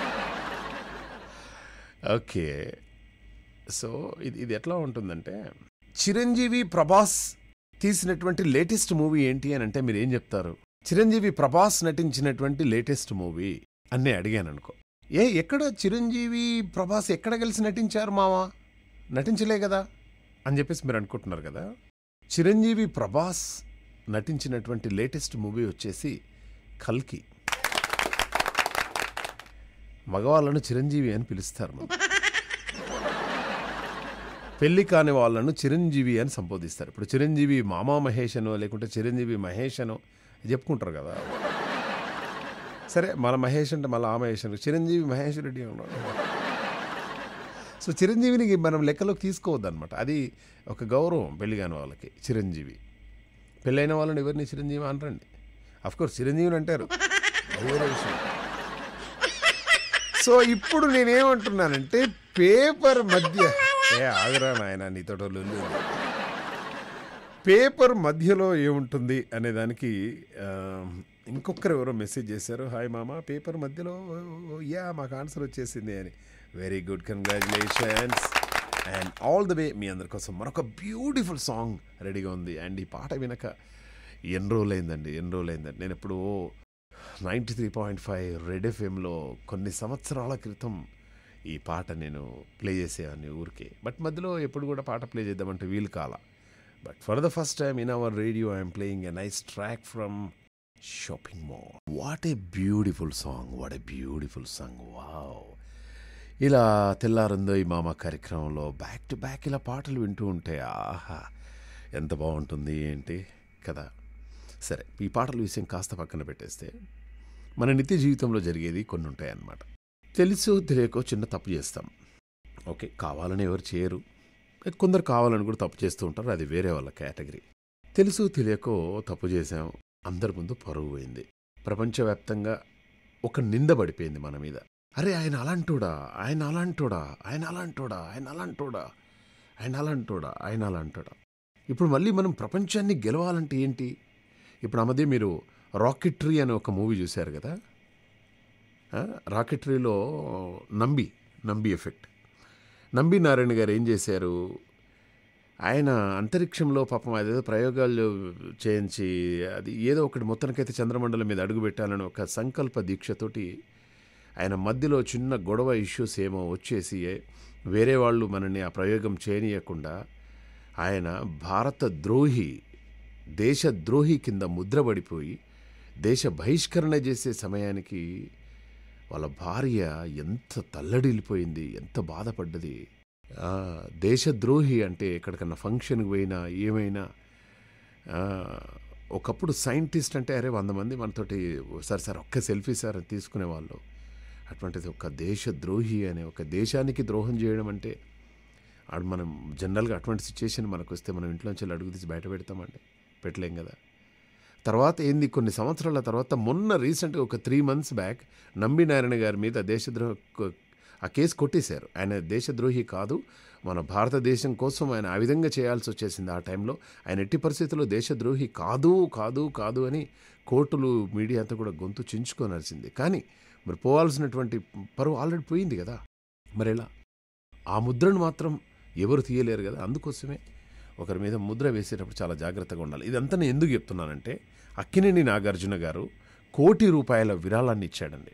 ఓకే సో ఇది ఇది ఎట్లా ఉంటుందంటే చిరంజీవి ప్రభాస్ తీసినటువంటి లేటెస్ట్ మూవీ ఏంటి అని అంటే మీరు ఏం చెప్తారు చిరంజీవి ప్రభాస్ నటించినటువంటి లేటెస్ట్ మూవీ అని నేను అడిగాను అనుకో ఏ ఎక్కడ చిరంజీవి ప్రభాస్ ఎక్కడ కలిసి నటించారు మావా నటించలే కదా అని చెప్పేసి మీరు అనుకుంటున్నారు కదా చిరంజీవి ప్రభాస్ నటించినటువంటి లేటెస్ట్ మూవీ వచ్చేసి కల్కి మగవాళ్ళను చిరంజీవి అని పిలుస్తారు మనం పెళ్లి కాని వాళ్ళను చిరంజీవి అని సంబోధిస్తారు ఇప్పుడు చిరంజీవి మామా మహేష్ అనో లేకుంటే చిరంజీవి మహేష్ అనో చెప్పుకుంటారు కదా సరే మన మహేష్ అంటే మళ్ళీ ఆ మహేష్ అని చిరంజీవి మహేష్ రెడ్డి ఉన్నాడు సో చిరంజీవిని మనం లెక్కలోకి తీసుకోవద్దు అనమాట అది ఒక గౌరవం పెళ్లి కాని వాళ్ళకి చిరంజీవి పెళ్ళైన వాళ్ళని ఎవరిని చిరంజీవి అనరండి కోర్స్ చిరంజీవిని అంటారు అది వేరే విషయం సో ఇప్పుడు నేనేమంటున్నానంటే పేపర్ మధ్య ఏ ఆగరా నాయన నీతో లొల్లి ఉంది. పేపర్ మధ్యలో ఏముంటుంది అనే దానికి ఆ, ఇంకొకరు ఎవరో మెసేజ్ చేశారు హాయ్ మామ పేపర్ మధ్యలో ఓ, యా మాకు ఆన్సర్ వచ్చేసింది అని very good congratulations and all the way మీ అందరి కోసం మరొక బ్యూటిఫుల్ సాంగ్ రెడీగా ఉంది అండ్ ఈ పాట వినక ఎన్ని రోజులైందండి ఎన్ని రోజులైందండి నేను ఎప్పుడో ninety three point five red ఎఫ్ఎంలో కొన్ని సంవత్సరాల క్రితం ఈ పాట నేను ప్లే చేసేవాడిని ఊరికే బట్ మధ్యలో ఎప్పుడు కూడా పాట ప్లే చేద్దామంటే వీలు కాల but for the first time in our radio I'm playing a nice track from shopping mall what a beautiful song what a beautiful song wow ఇలా తెల్లారందో ఈ మామ కార్యక్రమంలో బ్యాక్ టు బ్యాక్ ఇలా పాటలు వింటూ ఉంటే ఆహా ఎంత బాగుంటుంది ఏంటి కదా సరే ఈ పాటల విషయం కాస్త పక్కన పెట్టేస్తే మన నిత్య జీవితంలో జరిగేది కొన్ని ఉంటాయి అన్నమాట తెలుసో తెలియకో చిన్న తప్పు చేస్తాం ఓకే కావాలని ఎవరు చేయరు కొందరు కావాలని కూడా తప్పు చేస్తూ ఉంటారు అది వేరే వాళ్ళ కేటగిరీ తెలుసు తెలియకో తప్పు చేశాం అందరి ముందు పరువు పోయింది ప్రపంచవ్యాప్తంగా ఒక నింద పడిపోయింది మన మీద అరే ఆయన అలాంటోడా ఆయన అలాంటోడా ఆయన అలాంటోడా ఆయన అలాంటోడా ఆయన అలాంటోడా ఆయన అలాంటోడా ఇప్పుడు మళ్ళీ మనం ప్రపంచాన్ని గెలవాలంటే ఏంటి ఇప్పుడు ఆ మధ్య మీరు రాకెట్రీ అనే ఒక మూవీ చూశారు కదా ఆ, రాకెట్రీలో నంబి నంబి ఎఫెక్ట్ నంబి నారాయణ గారు ఏం చేశారు ఆయన అంతరిక్షంలో పాపం అదేదో ప్రయోగాలు చేయించి అది ఏదో ఒకటి మొత్తానికైతే చంద్రమండలం మీద అడుగు పెట్టాలని ఒక సంకల్ప దీక్షతోటి ఆయన మధ్యలో చిన్న గొడవ ఇష్యూస్ ఏమో వచ్చేసి వేరే వాళ్ళు మనని ఆ ప్రయోగం చేయనీయకుండా ఆయన భారత ద్రోహి దేశ ద్రోహి కింద ముద్రపడిపోయి దేశ బహిష్కరణ చేసే సమయానికి వాళ్ళ భార్య ఎంత తల్లడిల్లిపోయింది ఎంత బాధపడ్డది ఆ, దేశద్రోహి అంటే ఎక్కడికన్నా ఫంక్షన్కి పోయినా ఏమైనా ఆ, ఒకప్పుడు సైంటిస్ట్ అంటే అరే వంద మంది మనతోటి సార్ సార్ ఒక్క సెల్ఫీ సార్ అని తీసుకునేవాళ్ళు అటువంటిది ఒక దేశద్రోహి అనే ఒక దేశానికి ద్రోహం చేయడం అంటే ఆడు మనం జనరల్గా అటువంటి సిచ్యుయేషన్ మనకు వస్తే మనం ఇంట్లోంచి వెళ్ళి అడుగు తీసి బయట పెడతామండి పెట్టలేం కదా తర్వాత ఏంది కొన్ని సంవత్సరాల తర్వాత మొన్న రీసెంట్గా ఒక three months back Nambi Narayana గారి మీద దేశద్రోహ కొ- ఆ కేసు కొట్టేశారు ఆయన దేశద్రోహి కాదు మన భారతదేశం కోసం ఆయన ఆ విధంగా చేయాల్సి వచ్చేసింది ఆ టైంలో ఆయన ఎట్టి పరిస్థితుల్లో దేశద్రోహి కాదు కాదు కాదు అని కోర్టులు మీడియా అంతా కూడా గొంతు చించుకోనాల్సింది కానీ మరి పోవాల్సినటువంటి పరువు ఆల్రెడీ పోయింది కదా మరి ఎలా ఆ ముద్రను మాత్రం ఎవరు తీయలేరు కదా అందుకోసమే ఒకరి మీద ముద్ర వేసేటప్పుడు చాలా జాగ్రత్తగా ఉండాలి ఇదంతా నేను ఎందుకు చెప్తున్నానంటే అక్కినేని నాగార్జున గారు కోటి రూపాయల విరాళాన్ని ఇచ్చాడండి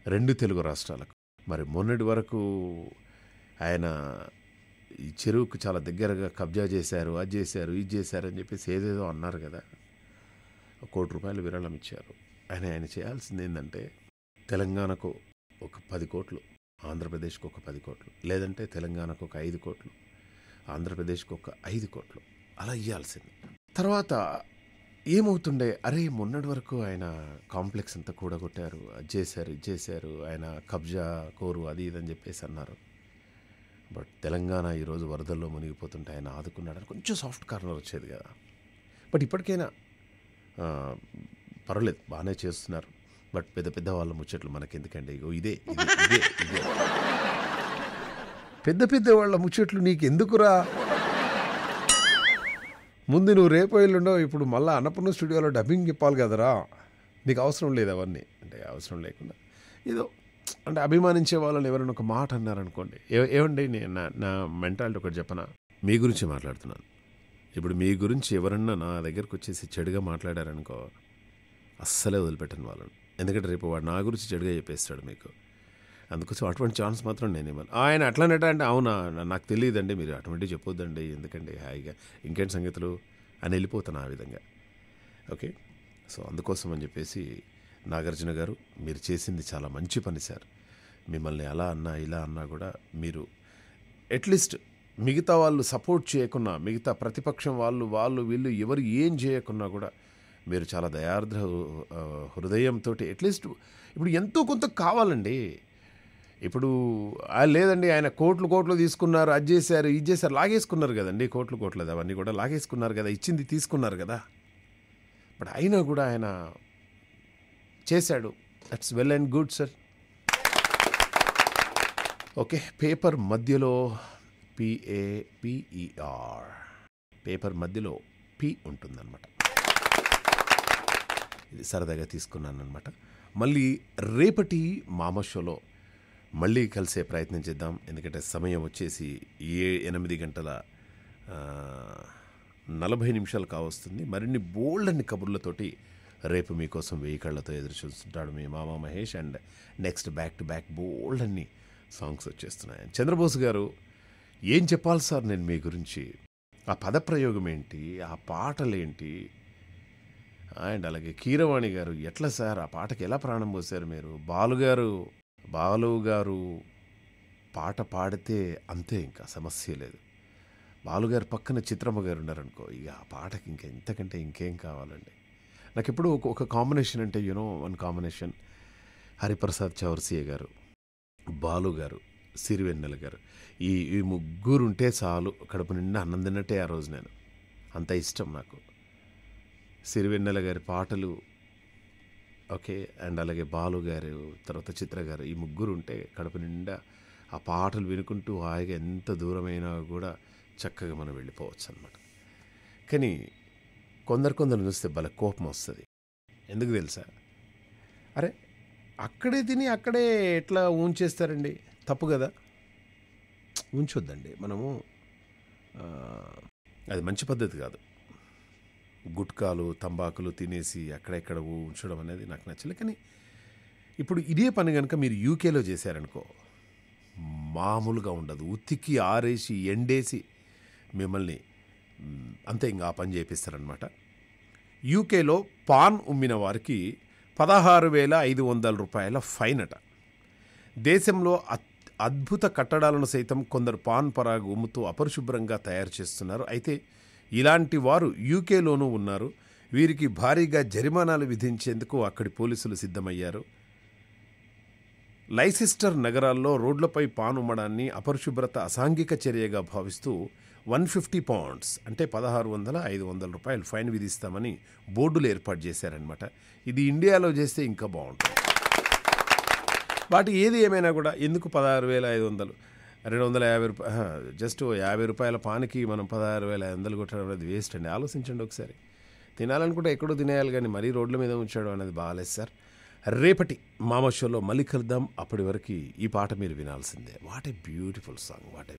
రెండు తెలుగు రాష్ట్రాలకు మరి మొన్నటి వరకు ఆయన ఈ చెరువుకు చాలా దగ్గరగా కబ్జా చేశారు అది చేశారు ఇది చేశారు అని చెప్పేసి ఏదేదో అన్నారు కదా ఒక కోటి రూపాయలు విరాళం ఇచ్చారు ఆయన ఆయన చేయాల్సింది ఏంటంటే తెలంగాణకు ఒక పది కోట్లు ఆంధ్రప్రదేశ్కి ఒక పది కోట్లు లేదంటే తెలంగాణకు ఒక ఐదు కోట్లు ఆంధ్రప్రదేశ్కి ఒక ఐదు కోట్లు అలా ఇవ్వాల్సింది తర్వాత ఏమవుతుండే అరే మొన్నటి వరకు ఆయన కాంప్లెక్స్ అంతా కూడగొట్టారు అది చేశారు ఇది చేశారు ఆయన కబ్జా కోరు అది ఇది అని చెప్పేసి అన్నారు బట్ తెలంగాణ ఈరోజు వరదల్లో మునిగిపోతుంటే ఆయన ఆదుకున్నాడని కొంచెం సాఫ్ట్ కార్నర్ వచ్చేది కదా బట్ ఇప్పటికైనా ఆ, పర్వాలేదు బాగానే చేస్తున్నారు బట్ పెద్ద పెద్ద వాళ్ళ ముచ్చట్లు మనకెందుకండి ఇగో ఇదే ఇదే ఇదే ఇదే పెద్ద పెద్ద వాళ్ళ ముచ్చట్లు నీకు ఎందుకురా ముందు నువ్వు రేపు ఎల్లుండో ఇప్పుడు మళ్ళీ అన్నపూర్ణ స్టూడియోలో డబ్బింగ్ చెప్పాలి కదరా నీకు అవసరం లేదు అవన్నీ అంటే అవసరం లేకుండా ఏదో అంటే అభిమానించే వాళ్ళని ఎవరైనా ఒక మాట అన్నారనుకోండి ఏ- ఏమండి నేను నా నా మెంటాలిటీ ఒకటి చెప్పనా మీ గురించి మాట్లాడుతున్నాను ఇప్పుడు మీ గురించి ఎవరన్నా నా దగ్గరకు వచ్చేసి చెడుగా మాట్లాడారనుకో అస్సలే వదిలిపెట్టను వాళ్ళని ఎందుకంటే రేపు వాడు నా గురించి చెడుగా చెప్పేస్తాడు మీకు అందుకోసం అటువంటి ఛాన్స్ మాత్రం నేను ఇవ్వను ఆయన అట్లనేట అంటే అవునా నా- నాకు తెలియదండి మీరు అటువంటి చెప్పొద్దండి ఎందుకండి హాయిగా ఇంకేంటి సంగతులు అని వెళ్ళిపోతాను ఆ విధంగా ఓకే సో అందుకోసం అని చెప్పేసి నాగార్జున గారు మీరు చేసింది చాలా మంచి పని సార్ మిమ్మల్ని అలా అన్నా ఇలా అన్నా కూడా మీరు అట్లీస్ట్ మిగతా వాళ్ళు సపోర్ట్ చేయకున్నా మిగతా ప్రతిపక్షం వాళ్ళు వాళ్ళు వీళ్ళు ఎవరు ఏం చేయకున్నా కూడా మీరు చాలా దయార్ద్ర ఆ, హృదయంతో అట్లీస్ట్ ఇప్పుడు ఎంతో కొంత కావాలండి ఇప్పుడు ఆ, లేదండి ఆయన కోట్లు కోట్లు తీసుకున్నారు అది చేశారు ఇది చేశారు లాగేసుకున్నారు కదండి కోట్లు కోట్లు అవన్నీ కూడా లాగేసుకున్నారు కదా ఇచ్చింది తీసుకున్నారు కదా బట్ అయినా కూడా ఆయన చేశాడు that's well and good sir okay paper మధ్యలో పిఏపిఈఆర్ పేపర్ మధ్యలో పి ఉంటుందన్నమాట ఇది సరదాగా తీసుకున్నాను అనమాట మళ్ళీ రేపటి మామ షోలో మళ్ళీ కలిసే ప్రయత్నం చేద్దాం ఎందుకంటే సమయం వచ్చేసి ఏ ఎనిమిది గంటల ఆ, నలభై నిమిషాలు కావస్తుంది మరిన్ని బోల్డన్ని కబుర్లతోటి రేపు మీకోసం వెయ్యి కళ్ళతో ఎదురు చూస్తుంటాడు మీ మామ Mahesh and next back to back బోల్డ్ అన్ని సాంగ్స్ వచ్చేస్తున్నాయి చంద్రబోస్ గారు ఏం చెప్పాలి సార్ నేను మీ గురించి ఆ పదప్రయోగం ఏంటి ఆ పాటలేంటి అండ్ అలాగే కీరవాణి గారు ఎట్లా సార్ ఆ పాటకి ఎలా ప్రాణం పోసారు మీరు బాలుగారు బాలు గారు పాట పాడితే అంతే ఇంకా సమస్య లేదు బాలుగారు పక్కన చిత్రమ్మ గారు ఉన్నారనుకో ఇక ఆ పాటకి ఇంకా ఇంతకంటే ఇంకేం కావాలండి నాకు ఎప్పుడు ఒక ఒక కాంబినేషన్ అంటే you know one combination Hariprasad Chaurasia garu Balu గారు సిరివెన్నెల గారు ఈ ఈ ముగ్గురు ఉంటే చాలు కడుపు నిండా అన్నం తిన్నట్టే ఆ రోజు నేను అంత ఇష్టం నాకు సిరివెన్నెల గారి పాటలు ఓకే అండ్ అలాగే బాలు గారు తర్వాత చిత్ర గారు ఈ ముగ్గురు ఉంటే కడుపు నిండా ఆ పాటలు వినుకుంటూ హాయిగా ఎంత దూరమైనా కూడా చక్కగా మనం వెళ్ళిపోవచ్చు అనమాట కానీ కొందరు కొందరు చూస్తే భలే కోపం వస్తుంది ఎందుకు తెలుసా అరే అక్కడే తిని అక్కడే ఎట్లా ఉంచేస్తారండి తప్పు కదా ఉంచొద్దండి మనము ఆ, అది మంచి పద్ధతి కాదు గుట్కాలు తంబాకులు తినేసి అక్కడెక్కడ ఉంచడం అనేది నాకు నచ్చలేదు కానీ ఇప్పుడు ఇదే పని కనుక మీరు యూకేలో చేశారనుకో మామూలుగా ఉండదు ఉతికి ఆరేసి ఎండేసి మిమ్మల్ని మ్, అంతే ఇంకా ఆ పని చేపిస్తారనమాట యూకేలో పాన్ ఉమ్మిన వారికి పదహారు వేల ఐదు వందల రూపాయల ఫైన్ అట దేశంలో అత్- అద్భుత కట్టడాలను సైతం కొందరు పాన్ పరాగు ఉమ్ముతూ అపరిశుభ్రంగా తయారు చేస్తున్నారు అయితే ఇలాంటి వారు యూకేలోనూ ఉన్నారు వీరికి భారీగా జరిమానాలు విధించేందుకు అక్కడి పోలీసులు సిద్ధమయ్యారు లైసెస్టర్ నగరాల్లో రోడ్లపై పాన్ ఉమ్మడాన్ని అపరిశుభ్రత అసాంఘిక చర్యగా భావిస్తూ వన్ ఫిఫ్టీ పౌండ్స్ అంటే పదహారు వందల ఐదు వందల రూపాయలు ఫైన్ విధిస్తామని బోర్డులు ఏర్పాటు చేశారనమాట ఇది ఇండియాలో చేస్తే ఇంకా బాగుంటుంది వాటి ఏది ఏమైనా కూడా ఎందుకు పదహారు వేల ఐదు వందలు రెండు వందల యాభై రూపాయలు జస్ట్ యాభై రూపాయల పానికి మనం పదహారు వేల ఐదు వందలు కొట్టడం అనేది వేస్ట్ అండి ఆలోచించండి ఒకసారి తినాలనుకుంటే ఎక్కడో తినేయాలి కానీ మరీ రోడ్ల మీద ఉంచడం అనేది బాగాలేదు సార్ రేపటి మామ షోలో మళ్ళీ కలుద్దాం అప్పటి వరకు ఈ పాట మీరు వినాల్సిందే what a beautiful song what A